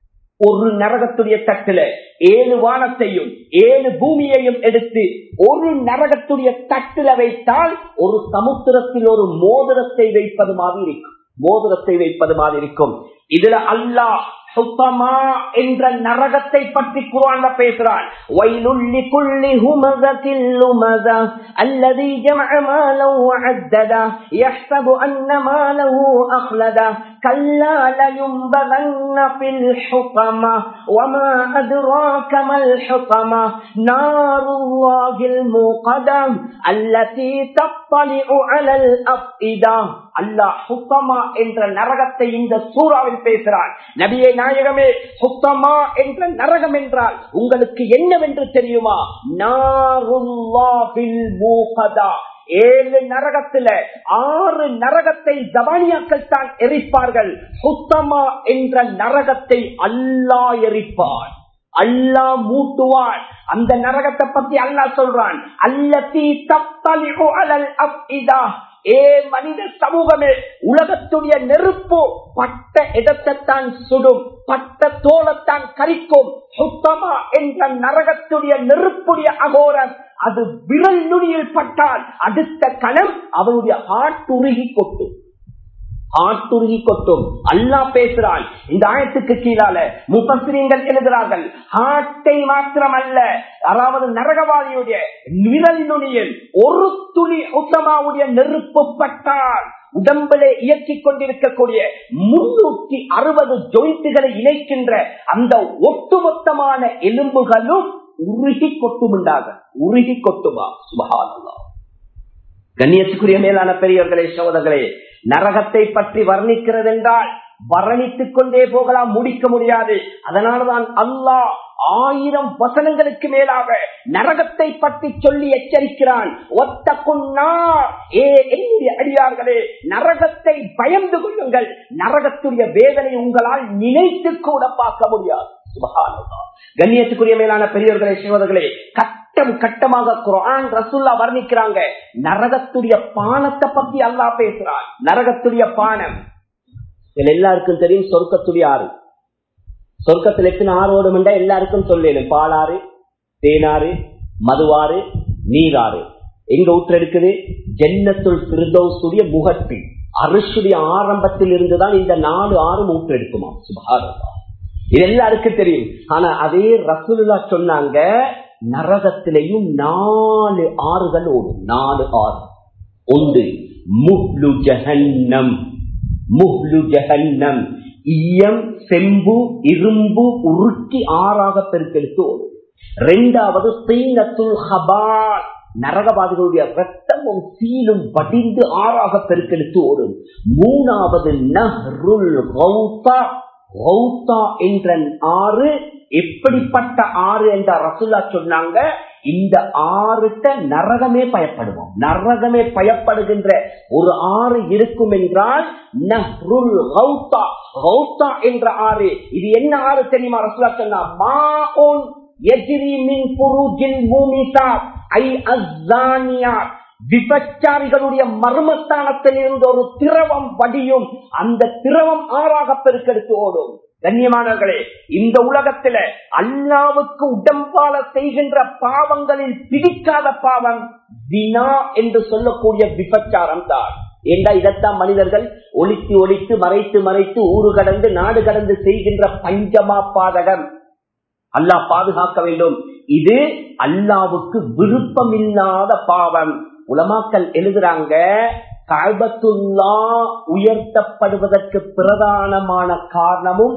ஒரு நரகத்துடைய தட்டுல ஏழு வானத்தையும் ஏழு பூமியையும் எடுத்து ஒரு நரகத்துடைய தட்டுல வைத்தால் ஒரு சமுத்திரத்தில் ஒரு மோதிரத்தை வைப்பது மாதிரி இருக்கும் மோதிரத்தை வைப்பது மாதிரி இருக்கும் இதுல அல்லாஹ் சுத்தமா என்ற நரகத்தை பற்றி குரான்ல பேசுறான் வயலுள்ளி குள்ளி ஹுமதத்தில் லுமதா அல்லதி ஜமஅ மாலா வஅத்ததா يحسب أن ماله أخلدا كلا لينبذن في الحطمة وما أدراك ما الحطمة نار الله الموقدة التي تطلع على الأفئدة அல்லாஹ் சுத்தமா என்ற நரகத்தை இந்த சூறாவில் பேசுறான் நபியை நாயகமே சுத்தமா என்ற நரகம் என்றால் உங்களுக்கு என்னவென்று தெரியுமா நாருல்லாஹில் மூகதா ஏழு நரகத்துல ஆறு நரகத்தை ஜபானியாக்கள் தான் எரிப்பார்கள் சுத்தமா என்ற நரகத்தை அல்லா எரிப்பான் அல்லா மூட்டுவான் அந்த நரகத்தை பத்தி அல்லா சொல்றான் அல்லத்தி தப்பலி அலல் அஃஇதா ஏ மனித சமூகமே உலகத்துடைய நெருப்பு பட்ட இடத்தைத்தான் சுடும் பட்ட தோளத்தான் கரிக்கும் சுத்தமா என்ற நரகத்துடைய நெருப்புடைய அகோரம் அது விரல் நுனியில் பட்டால் அடுத்த கணம் அவனுடைய ஆட்டுருகி கொட்டும் ஆட்டுருகி கொட்டும் அல்லா பேசுறான் இந்த ஆயத்துக்கு கீழால முப்பசிரியங்கள் எழுதுகிறார்கள் ஆட்டை மாத்திரம் அல்ல அதாவது நரகவாதியுடைய விரல் நுனியில் ஒரு துளி உத்தமாவுடைய நெருப்பு பட்டால் உடம்பில இயக்கிக் கொண்டிருக்கக்கூடிய முன்னூற்றி அறுபது ஜொயிட்டுகளை இணைக்கின்ற அந்த ஒட்டுமொத்தமான எலும்புகளும் உருகி கொட்டுமுண்டாக உருகி கொட்டுமா சுபகானல்லா கண்ணியத்துக்குரிய மேலான பெரியவர்களே சோதர்களே நரகத்தை பற்றி வர்ணிக்கிறது என்றால் வர்ணித்துக் கொண்டே போகலாம் முடிக்க முடியாது அதனால்தான் அல்லாஹ் ஆயிரம் வசனங்களுக்கு மேலாக நரகத்தை பற்றி சொல்லி எச்சரிக்கிறான் ஒத்த குன்னா ஏ என்னுடைய அடியார்களே நரகத்தை பயந்து கொள்ளுங்கள் நரகத்துடைய வேதனை உங்களால் நினைத்து கூட பார்க்க முடியாது சுபகானல்லா கண்ணியத்துக்குரிய மேலான பெரியவர்களே சிவர்களே கட்டம் கட்டமாக குரான் ரசுல்லா வர்ணிக்கிறாங்க நரகத்துடைய பானத்தை பத்தி அல்லா பேசுறான் நரகத்துடைய பானம் இதுல எல்லாருக்கும் தெரியும் சொர்க்கத்துடைய ஆறு சொர்க்கத்தில் எத்தனை ஆறு ஓடும் எல்லாருக்கும் சொல்லேன் பாலாறு தேனாறு மதுவாறு நீராறு எங்க ஊற்றெடுக்குது ஜென்னத்துள் திருதோசுடைய முகத்தில் அரிசுடைய ஆரம்பத்தில் இருந்துதான் இந்த நாலு ஆறும் ஊற்றெடுக்குமா சுபாரதா இது எல்லாருக்கும் தெரியும் ஆனா அதே ரசூலுல்லா சொன்னாங்க நரகத்திலையும் நாலு ஆறுகள் ஓடும் நாலு ஆறு ஒன்று முஹ்லு ஜஹன்னம் முஹ்லு ஜஹன்னம் ஈயம் செம்பு இரும்பு உருக்கி ஆறாக பெருக்கெடுத்து ஓடும் இரண்டாவது சீனத்துல் ஹபால் நரகவாதிகளுடைய ரத்தமும் சீலும் வடிந்து ஆறாக பெருக்கெடுத்து ஓடும் மூணாவது நஹ்ருல் கௌதா கௌதா என்ற ஆறு எப்படிப்பட்ட ஆறு என்ற ரசுல்லா சொன்னாங்க இந்த ஆறுட்ட நரகமே பயப்படுவோம் நரகமே பயப்படுகின்ற ஒரு ஆறு இருக்கும் என்றால் நஹ்ருல் கௌதா கௌதா என்ற ஆறு இது என்ன ஆறு தெரியுமா ரசுல்லா சொன்னா மாஉன் எஜ்ரி மின் புருஜில் மூமிசா ஐ அஸ்ஸானியாத் விபச்சாரிகளுடைய மர்மஸ்தானத்தில் இருந்து ஒரு திரவம் வடியும் அந்த திரவம் ஆறாக பெருக்கெடுத்து ஓடும் கண்ணியமானவர்களே இந்த உலகத்தில அல்லாவுக்கு உடம்பால செய்கின்ற பாவங்களில் பிடிக்காத பாவம் தினா என்று சொல்லக்கூடிய விபச்சாரம் தான் ஏண்டா இதைத்தான் மனிதர்கள் ஒழித்து ஒழித்து மறைத்து மறைத்து ஊரு கடந்து நாடு கடந்து செய்கின்ற பஞ்சமா பாதகம் அல்லாஹ் பாதுகாக்க வேண்டும் இது அல்லாவுக்கு விருப்பமில்லாத பாவம் உலமாக்கள் எழுதுறாங்க கல்பத்துல்லா உயர்த்தப்படுவதற்கு பிரதானமான காரணமும்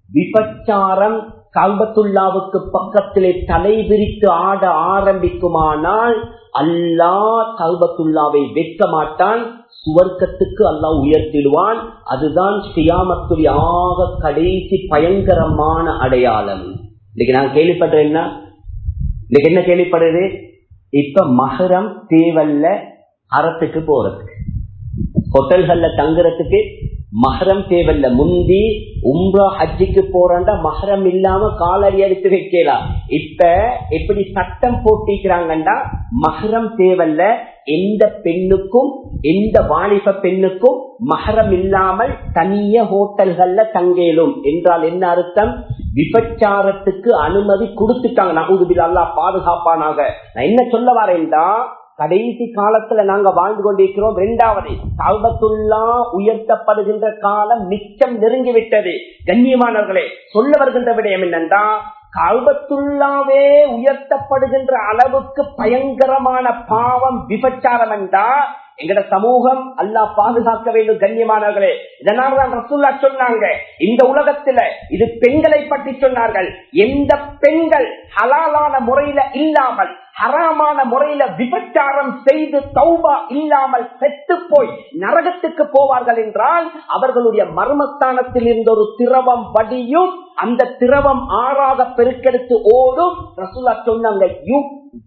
விபச்சாரம் கல்பத்துல்லாவுக்கு பக்கத்திலே தலை விரித்து ஆட ஆரம்பிக்குமானால் அல்லாஹ் கல்பத்துல்லாவை வைக்க மாட்டான் சுவர்க்கத்துக்கு அல்லாஹ் உயர்த்திடுவான் அதுதான் சியாமத்துடைய ஆக கடைசி பயங்கரமான அடையாளம் இன்னைக்கு நான் கேள்விப்படுறேன் என்ன இன்னைக்கு என்ன கேள்விப்படுறது இப்ப மகரம் தேவல்ல அறத்துக்கு போறதுக்கு ஹோட்டல்கள்ல தங்குறதுக்கு மகரம் தேவல்ல முந்தி உம்ரா ஹஜ்ஜிக்கு போறா மகரம் இல்லாம காலடி எடுத்து வைக்கலாம் இப்ப எப்படி சட்டம் போட்டிக்கிறாங்கன்னா மகரம் தேவல்ல எந்த பெண்ணுக்கும் எந்த வாலிப பெண்ணுக்கும் மகரம் இல்லாமல் தனிய ஹோட்டல்கள்ல தங்கேலும் என்றால் என்ன அர்த்தம் விபச்சாரத்துக்கு அனுமதி கொடுத்துட்டாங்க நகுதுபில் அல்லா பாதுகாப்பானாக நான் என்ன சொல்ல வரேன்டா கடைசி காலத்துல நாங்க வாழ்ந்து கொண்டிருக்கிறோம் இரண்டாவது கல்பத்துள்ளா உயர்த்தப்படுகின்ற காலம் மிச்சம் நெருங்கிவிட்டது கண்ணியமானவர்களே சொல்ல வருகின்ற விடயம் என்னண்டா கல்பத்துள்ளாவே உயர்த்தப்படுகின்ற அளவுக்கு பயங்கரமான பாவம் விபச்சாரம் என்றா எங்கட சமூகம் அல்லாஹ் பாதுகாக்க வேண்டும் கண்ணியமானவர்களே இதனால்தான் ரசூல்லா சொன்னாங்க இந்த உலகத்துல இது பெண்களை பற்றி சொன்னார்கள் எந்த பெண்கள் ஹலாலான முறையில இல்லாமல் ஹராமான முறையில விபச்சாரம் செய்து தௌபா இல்லாமல் செத்து போய் நரகத்துக்கு போவார்கள் என்றால் அவர்களுடைய மர்மஸ்தானத்தில் இருந்த ஒரு திரவம் வடியும் அந்த திரவம் ஆறாக பெருக்கெடுத்து ஓடும் ரசூல்லா சொன்னாங்க யூ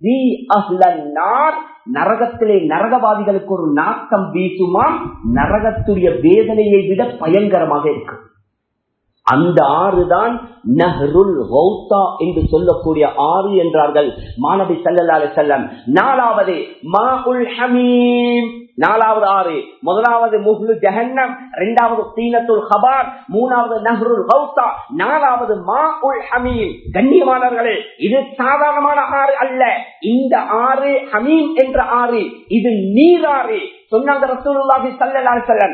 நரகத்திலே நரகவாதிகளுக்கு ஒரு நாட்டம் வீசுமாம் நரகத்துடைய வேதனையை விட பயங்கரமாக இருக்கு அந்த ஆறுதான் நஹருல் ஹவுத்தா என்று சொல்லக்கூடிய ஆறு என்றார்கள் மாணவி செல்லலால செல்லம் நாலாவது மா உல் ஹமீம் நாலாவது ஆறு முதலாவது முஹ்லு ஜஹன்னம் இரண்டாவது தீனத்துல் ஹபார் மூணாவது நஹ்ருல் ஹவுத்தா நாலாவது மா உல் ஹமீம் கண்ணியமானவர்களே இது சாதாரணமான ஆறு அல்ல இந்த ஆறு ஹமீம் என்ற ஆறு இது நீராறு சொன்னாங்க ரசூலுல்லாஹி ஸல்லல்லாஹு அலைஹி வஸல்லம்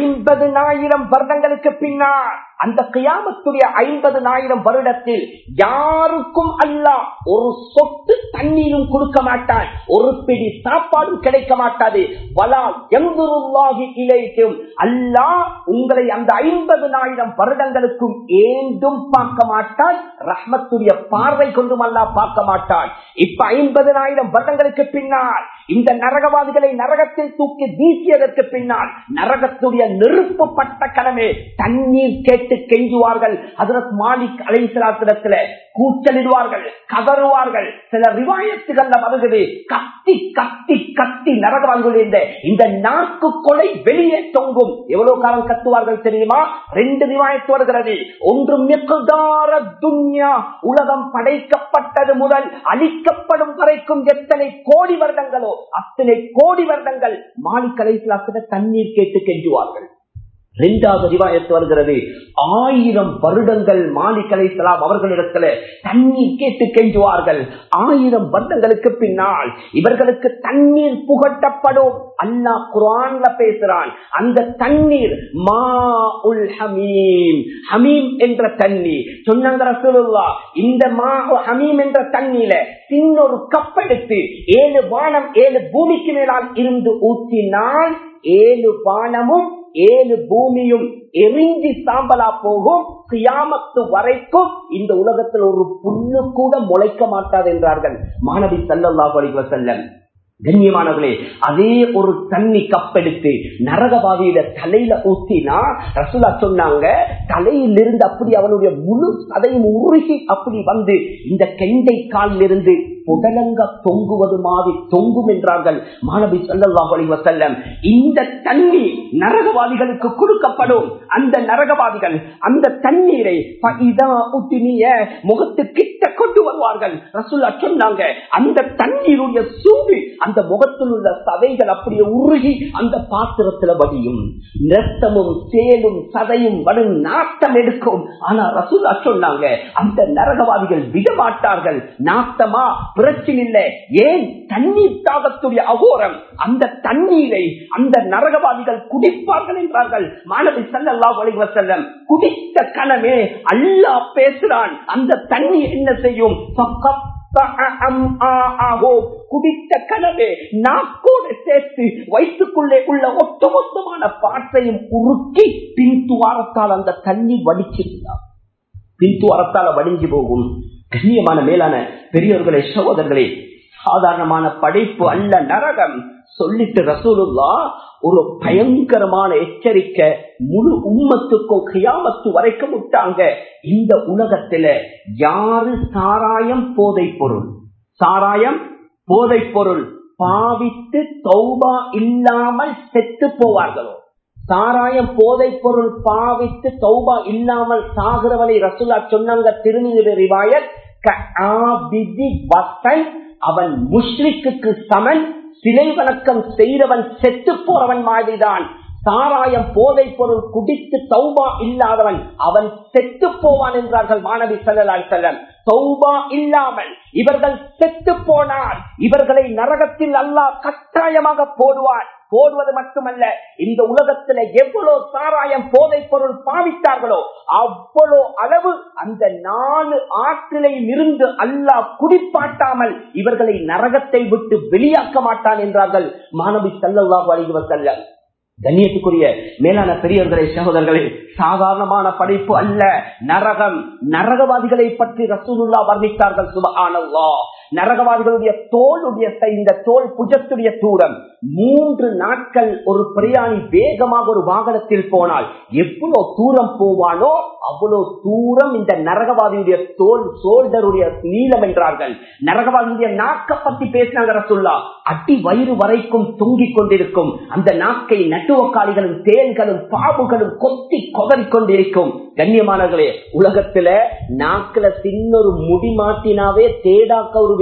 50000 வருடங்களுக்கு பின்னால் அந்த கியாமத்துடைய 50000 வருடத்தில் யாருக்கும் அல்லாஹ் ஒரு சொட்டு தண்ணீரும் கொடுக்க மாட்டான் ஒரு பிடி சாப்பாடும் கிடைக்க மாட்டாது வலா எங்குருல்லாகி இலைக்கும் அல்லாஹ் உங்களை அந்த 50000 வருடங்களுக்கும் ஏண்டும் பார்க்க மாட்டான் ரஹ்மத்துடைய பார்வை கொண்டும் அல்லாஹ் பார்க்க மாட்டான் இப்ப 50000 வருடங்களுக்கு பின்னால் இந்த நரகவாதிகளை நரகத்தில் தூக்கி வீசியதற்கு பின்னால் நரகத்துடைய நெருப்பு பட்ட கடமே தண்ணீர் கேட்டு கெஞ்சுவார்கள் அதற்கு மாலிக் அலைசலாத்திரத்துல கூச்சலிடுவார்கள் கதறுவார்கள் சில ரிவாயத்துகள்ல வருகிறது கத்தி கத்தி கத்தி நரகவாதிகள் இந்த இந்த நாக்கு கொலை வெளியே தொங்கும் எவ்வளவு காலம் கத்துவார்கள் தெரியுமா ரெண்டு ரிவாயத்து வருகிறது ஒன்று மிகுதார துன்யா உலகம் படைக்கப்பட்டது முதல் அழிக்கப்படும் வரைக்கும் எத்தனை கோடி வருடங்களோ அத்தனை கோடி வருடங்கள் மாலிக் அலைசலாத்திர தண்ணீர் கேட்டு கெஞ்சுவார்கள் இரண்டாவது ரிவாயத்து வருகிறது ஆயிரம் வருடங்கள் மாலிக் அலைசலாம் அவர்களிடத்துல தண்ணீர் கேட்டு கெஞ்சுவார்கள் ஆயிரம் வருடங்களுக்கு பின்னால் இவர்களுக்கு தண்ணீர் புகட்டப்படும் அல்லாஹ் குரான்ல பேசுறான் அந்த தண்ணீர் மா உல் ஹமீம் ஹமீம் என்ற தண்ணீர் சொன்னாங்க ரசூலுல்லா இந்த மா ஹமீம் என்ற தண்ணீர சின்னொரு கப்பெடுத்து ஏழு வானம் ஏழு பூமிக்கு மேலால் இருந்து ஊற்றினால் ஏழு வானமும் ஏழு பூமியும் எரிஞ்சி சாம்பலா போகும் கியாமத்து வரைக்கும் இந்த உலகத்தில் ஒரு புல்லு கூட முளைக்க மாட்டாது என்றார்கள் மாணவி சல்லல்லாஹு அலைஹி வஸல்லம் கண்ணியமானவர்களே அதே ஒரு தண்ணி கப்பெடுத்து நரகவாதியில தலையில ஊத்தினா ரசூலா சொன்னாங்க தலையில் இருந்து அப்படி அவனுடைய முழு சதையும் உருகி அப்படி வந்து இந்த கெண்டை காலில் இருந்து புடலங்க தொங்குவது மாதிரி தொங்கும் என்றார்கள் மாணவி சல்லல்லாஹு அலைஹி வஸல்லம் இந்த தண்ணி நரகவாதிகளுக்கு கொடுக்கப்படும் அந்த நரகவாதிகள் அந்த தண்ணீரை ஃபஇதா உத்தினிய முகத்து கிட்ட கொண்டு வருவார்கள் ரசூல்லா சொன்னாங்க அந்த தண்ணீருடைய சூடு அந்த முகத்தில் உள்ள சதைகள் அப்படியே உருகி அந்த பாத்திரத்துல வடியும் ரத்தமும் சேலும் சதையும் வரும் நாட்டம் எடுக்கும் ஆனா ரசூல்லா சொன்னாங்க அந்த நரகவாதிகள் விடமாட்டார்கள் நாட்டமா பிரச்சனை இல்லை ஏன் தண்ணீர் தாகத்துடைய அகோரம் அந்த தண்ணீரை அந்த நரகவாதிகள் குடிப்பார்கள் என்றார்கள் மாணவி சல்லல்லாஹு அலைஹி வஸல்லம் குடித்த கணமே அல்லாஹ் பேசுறான் அந்த தண்ணீர் என்ன செய்யும் ஃபக்கத் குடித்த கனவே நாக்கோடு சேர்த்து வயிற்றுக்குள்ளே உள்ள ஒட்டுமொத்தமான பாட்டையும் உருக்கி பின்துவாரத்தால் அந்த தண்ணி வடிச்சிருந்தார் பின்துவாரத்தால வடிஞ்சு போகும் கண்ணியமான மேலான பெரியவர்களே சகோதரர்களே சாதாரணமான படைப்பு அல்ல நரகம் சொல்லிட்டு ரசூலுல்லா ஒரு பயங்கரமான எச்சரிக்கை முழு உம்மத்துக்கோ கியாமத்து வரைக்கும் விட்டாங்க இந்த உலகத்துல யாரு சாராயம் போதை பொருள் சாராயம் போதை பொருள் பாவித்து தௌபா இல்லாமல் செத்து போவார்களோ சாராயம் போதை பொருள் பாவித்து தௌபா இல்லாமல் சாகிறவனை ரசுல்லா சொன்னாங்க திருநீர் ரிவாயத் அவன் முஷ்ரிக்கு சமன் சிலை வணக்கம் செய்தவன் செத்து போறவன் மாதிரிதான் சாராயம் போதை பொருள் குடித்து தௌபா இல்லாதவன் அவன் செத்து போவான் என்றார்கள் மாணவி செல்லலால் செல்லம் தௌபா இல்லாமல் இவர்கள் செத்து போனால் இவர்களை நரகத்தில் அல்லாஹ் கட்டாயமாக போடுவான் போடுவது மட்டுமல்ல இந்த உலகத்துல எவ்வளவு சாராயம் போதை பொருள் பாவித்தார்களோ அவ்வளவு அளவு அந்த நாலு ஆற்றிலையும் இருந்து அல்லாஹ் குடிப்பாட்டாமல் இவர்களை நரகத்தை விட்டு வெளியாக்க மாட்டான் என்றார்கள் மாணவி சல்லல்லாஹு அலைஹி வஸல்லம் கண்ணியத்துக்குரிய மேலான பெரியவர்களே சகோதரர்களே சாதாரணமான படைப்பு அல்ல நரகம் நரகவாதிகளை பற்றி ரசூலுல்லா வர்ணித்தார்கள் சுபஹானல்லா நரகவாதிகளுடைய தோளுடைய இந்த தோல் புஜத்துடைய தூரம் மூன்று நாட்கள் ஒரு பிரயாணி வேகமாக ஒரு வாகனத்தில் போனால் எவ்வளவு தூரம் போவானோ அவ்வளவு தூரம் இந்த நரகவாதியுடைய தோல் சோல்டருடைய நீளம் என்றார்கள் நரகவாதியுடைய நாக்க பத்தி பேசினாங்க ரசுல்லா அடி வயிறு வரைக்கும் தொங்கிக் கொண்டிருக்கும் அந்த நாக்கை நட்டுவக்காளிகளும் தேன்களும் பாம்புகளும் கொத்தி கொதறி கொண்டிருக்கும் கண்ணியமானவர்களே உலகத்துல நாக்குல சின்ன ஒரு முடி மாட்டினாவே தேடாக்க ஒரு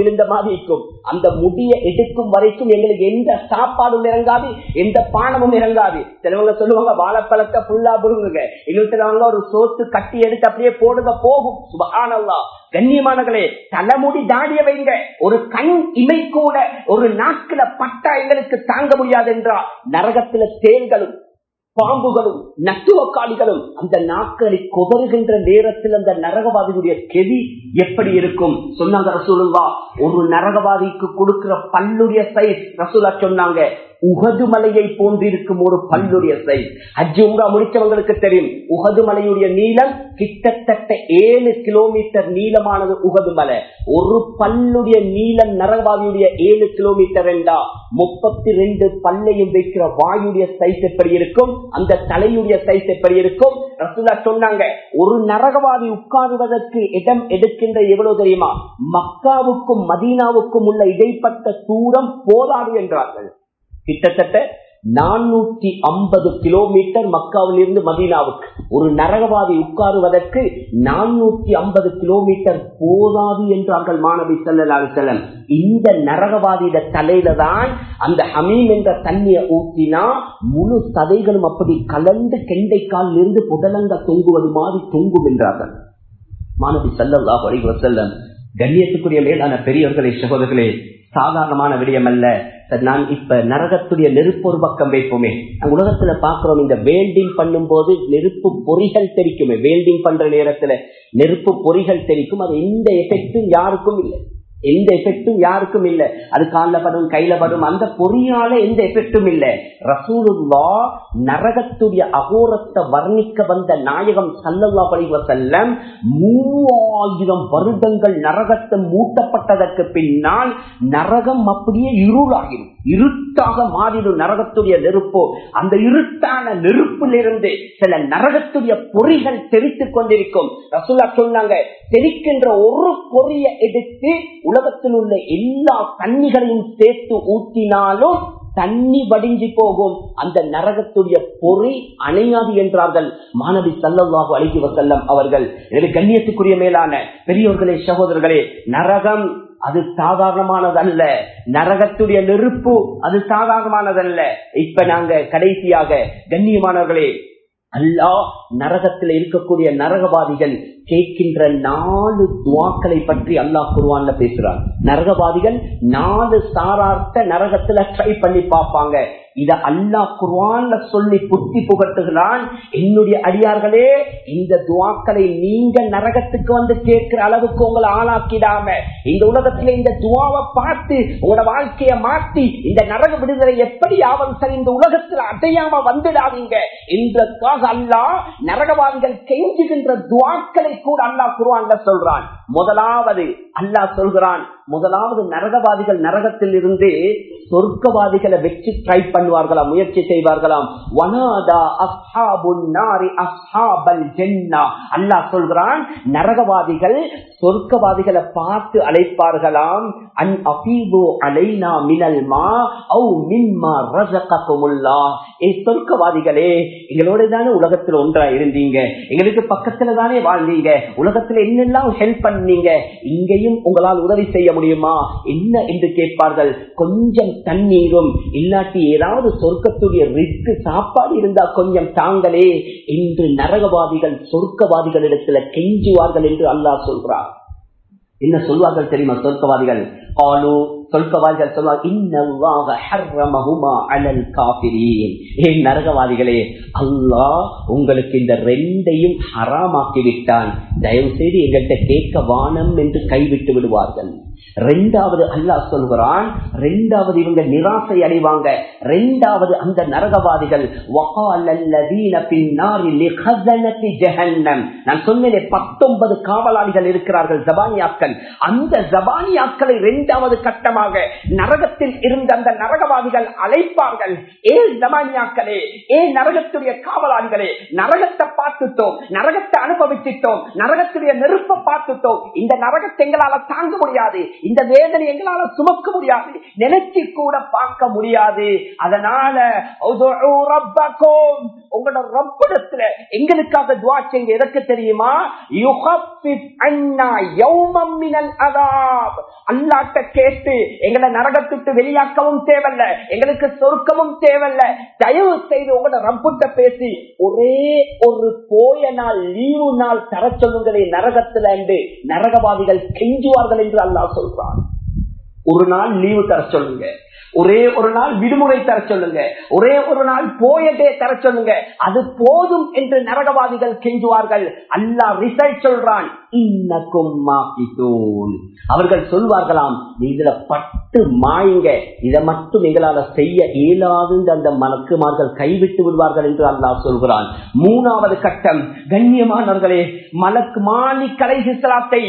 விழுந்த மாதிரி இருக்கும் அந்த முடிய எடுக்கும் வரைக்கும் எங்களுக்கு எந்த சாப்பாடும் இறங்காது எந்த பானமும் இறங்காது சிலவங்க சொல்லுவாங்க வாழைப்பழத்தை புல்லா புடுங்குங்க எங்களுக்கு சிலவங்க ஒரு சோத்து கட்டி எடுத்து அப்படியே போடுங்க போகும் சுபஹானல்லா கண்ணியமானங்களே தலைமுடி தாடிய வைங்க ஒரு கண் இமை கூட ஒரு நாட்கள பட்டா எங்களுக்கு தாங்க முடியாது என்றால் நரகத்துல தேள்களும் பாம்புகளும் நட்டுவக்காளிகளும் அந்த நாட்களை கொதறுகின்ற நேரத்தில் அந்த நரகவாதியுடைய கெதி எப்படி இருக்கும் சொன்னாங்க ரசூலுல்லா ஒரு நரகவாதிக்கு கொடுக்கிற பல்லுடைய சைஸ் ரசூலா சொன்னாங்க உகது மலையை போன்றிருக்கும் ஒரு பல்லுடைய சைஸ் ஹஜ்ஜி உங்கா முடிச்சவங்களுக்கு தெரியும் உகது மலையுடைய நீளம் கிட்டத்தட்ட ஏழு கிலோமீட்டர் நீளமானது உகது மலை ஒரு பல்லுடைய நீளம் நரகவாதியுடைய ஏழு கிலோமீட்டர் என்றா முப்பத்தி ரெண்டு பல்லையும் வைக்கிற வாயுடைய சைஸ் எப்படி இருக்கும் அந்த தலையுடைய சைஸ் எப்படி இருக்கும் ரசூலா சொன்னாங்க ஒரு நரகவாதி உட்காருவதற்கு இடம் எடுக்கின்ற எவ்வளவு தெரியுமா மக்காவுக்கும் மதீனாவுக்கும் உள்ள இடைப்பட்ட தூரம் போதாது என்றார்கள் கிட்டத்தட்ட நானூத்தி ஐம்பது கிலோமீட்டர் மக்காவில் இருந்து மதீனாவுக்கு ஒரு நரகவாதி உட்காருவதற்கு நானூத்தி ஐம்பது கிலோமீட்டர் போதாது என்றார்கள் மாணவி செல்லலாறு செல்லம் இந்த நரகவாதியிட தலையில தான் அந்த ஹமீம் என்ற தண்ணியை ஊற்றினா முழு சதைகளும் அப்படி கலந்து கெண்டைக்காலில் இருந்து புதலங்க தொங்குவது மாதிரி தொங்கும் என்றார்கள் மாணவி செல்லல்லாஹ் வரைவ செல்லம் கண்ணியத்துக்குரிய மேலான பெரியவர்களே சகோதரர்களே சாதாரணமான விடயம் அல்ல நான் இப்ப நரகத்துடைய நெருப்பு ஒரு பக்கம் வைப்போமே உலகத்துல பாக்குறோம் இந்த வேல்டிங் பண்ணும் போது நெருப்பு பொறிகள் தெரிக்குமே வேல்டிங் பண்ற நேரத்துல நெருப்பு பொறிகள் தெரிக்கும் அது எந்த எஃபெக்டும் யாருக்கும் இல்லை எந்த எஃபெக்டும் யாருக்கும் இல்ல அது காலில் படும் கையில படும் அந்த பொறியால எந்த எஃபெக்டும் இல்ல ரசூலுல்லா நரகத்துடைய அகோரத்தை வர்ணிக்க வந்த நாயகம் சல்லல்லா பழிவ செல்லம் மூவாயிரம் வருடங்கள் நரகத்தை மூட்டப்பட்டதற்கு பின்னால் நரகம் அப்படியே இருளாகிடும் இருட்டாக மாறிடும் நரகத்துடைய நெருப்போ அந்த இருட்டான நெருப்பிலிருந்து சில நரகத்துடைய பொறிகள் தெரித்துக் கொண்டிருக்கும் ரசூலா சொன்னாங்க தெரிக்கின்ற ஒரு பொறிய எடுத்து உலகத்தில் உள்ள எல்லா தண்ணிகளையும் சேர்த்து ஊற்றினாலும் தண்ணி வடிஞ்சு போகும் அந்த நரகத்துடைய பொறி அணையாது என்றார்கள் மாணவி சல்லல்லாஹு அழகி வசல்லம் அவர்கள் எனவே கண்ணியத்துக்குரிய மேலான பெரியோர்களே சகோதரர்களே நரகம் அது சாதாரணமானதல்ல நரகத்துடைய நெருப்பு அது சாதாரணமானதல்ல இப்ப நாங்க கடைசியாக கண்ணியமானவர்களே அல்லா நரகத்தில் இருக்கக்கூடிய நரகவாதிகள் கேட்கின்ற நாலு துவாக்களை பற்றி அல்லாஹ் குருவான்ல பேசுறார் நரகவாதிகள் நாலு சாரார்த்த நரகத்துல ட்ரை பண்ணி பார்ப்பாங்க இத அல்லாஹ் குர்வான்ல சொல்லி புத்தி புகட்டுகிறான் என்னுடைய அடியார்களே இந்த துவாக்களை நீங்க நரகத்துக்கு வந்து கேட்கிற அளவுக்கு உங்களை ஆளாக்கிடாம இந்த உலகத்துல இந்த துவாவை பார்த்து உங்களோட வாழ்க்கைய மாற்றி இந்த நரக விடுதலை எப்படி ஆவது சரி இந்த உலகத்துல அடையாம வந்துடாதீங்க என்றதுக்காக அல்லாஹ் நரகவாதிகள் கெஞ்சுகின்ற துவாக்களை கூட அல்லாஹ் குர்வான்ல சொல்றான் முதலாவது அல்லாஹ் சொல்கிறான் முதலாவது நரகவாதிகள் நரகத்தில் இருந்து சொர்க்கவாதிகளை வச்சு ட்ரை பண்ணுவார்களாம் முயற்சி செய்வார்களாம் வனாதா அஸ்ஹாபுன் நாரி அஸ்ஹாபல் ஜென்னா அல்லாஹ் சொல்கிறான் நரகவாதிகள் சொர்க்கவாதிகளை பார்த்து அழைப்பார்களாம் அன் அபீபு அலைனா மினல் மா ஔ மின்மா ரஸககுமுல்லா ஏ சொர்க்கவாதிகளே எங்களோட தானே உலகத்துல ஒன்றா இருந்தீங்க எங்களுக்கு பக்கத்துல தானே வாழ்ந்தீங்க உலகத்துல என்னெல்லாம் ஹெல்ப் பண்ணீங்க இங்கேயும் உங்களால் உதவி செய்ய முடியுமா என்ன என்று கேட்பார்கள் கொஞ்சம் தண்ணீரும் இல்லாட்டி ஏதாவது சொர்க்கத்துடைய ரிஸ்க் சாப்பாடு இருந்தா கொஞ்சம் தாங்களே என்று நரகவாதிகள் சொர்க்கவாதிகளிடத்துல கெஞ்சுவார்கள் என்று அல்லாஹ் சொல்றார் என்ன சொல்வார்கள் தெரியுமா சொர்க்கவாதிகள் ஆலு சொல்பவாதிகள் சொல்வாங்க நரகவாதிகளே அல்லாஹ் உங்களுக்கு இந்த ரெண்டையும் ஹராமாக்கி விட்டான் தயவு செய்து எங்கள்கிட்ட கேட்க வானம் என்று கைவிட்டு விடுவார்கள் ரெண்டாவது அல்லாஹ் சொல்கிறான் ரெண்டாவது இவங்க நிராசை அடைவாங்க ரெண்டாவது அந்த நரகவாதிகள் நான் சொன்னேன் பத்தொன்பது காவலாளிகள் இருக்கிறார்கள் ஜபானியாக்கள் அந்த ஜபானியாக்களை இரண்டாவது கட்டமாக காரணமாக நரகத்தில் இருந்த அந்த நரகவாதிகள் அழைப்பார்கள் ஏ ஜமானியாக்களே ஏ நரகத்துடைய காவலாளிகளே நரகத்தை பார்த்துட்டோம் நரகத்தை அனுபவிச்சிட்டோம் நரகத்துடைய நெருப்பை பார்த்துட்டோம் இந்த நரகத்தை எங்களால தாங்க முடியாது இந்த வேதனை எங்களால சுமக்க முடியாது நினைச்சு கூட பார்க்க முடியாது அதனால உதுஉ ரப்பக்கும் உங்களோட ரப்பிடத்துல எங்களுக்காக துவா செய்யுங்க எதற்கு தெரியுமா யுகஃபிஃப் அன்னா யௌமம் மினல் அதாப் அல்லாட்ட கேட்டு எங்களை நரகத்துட்டு வெளியாக்கவும் தேவையில்ல எங்களுக்கு சொர்க்கமும் தேவையில்ல தயவு செய்து உங்களோட ரப்பிட்ட பேசி ஒரே ஒரு போய நாள் லீவு நாள் தர சொல்லுங்களே நரகத்துல என்று நரகவாதிகள் கெஞ்சுவார்கள் என்று அல்லாஹ் சொல்றான் ஒரு நாள் லீவு தர சொல்லுங்க ஒரே ஒரு நாள் விடுமுறை தர சொல்லுங்க ஒரே ஒரு நாள் போயதே தர சொல்லுங்க அது போதும் என்று நரகவாதிகள் கெஞ்சுவார்கள் அல்லாஹ் ரிசல்ட் சொல்றான் இன்னக்கும் மாக்கித்தூன் அவர்கள் சொல்வார்களாம் இதுல பட்டு மாயுங்க இதை மட்டும் எங்களால செய்ய இயலாது என்று அந்த மலக்குமார்கள் கைவிட்டு விடுவார்கள் என்று அல்லாஹ் சொல்கிறான் மூணாவது கட்டம் கண்ணியமானவர்களே மலக்கு மாலி கலை சிலாத்தை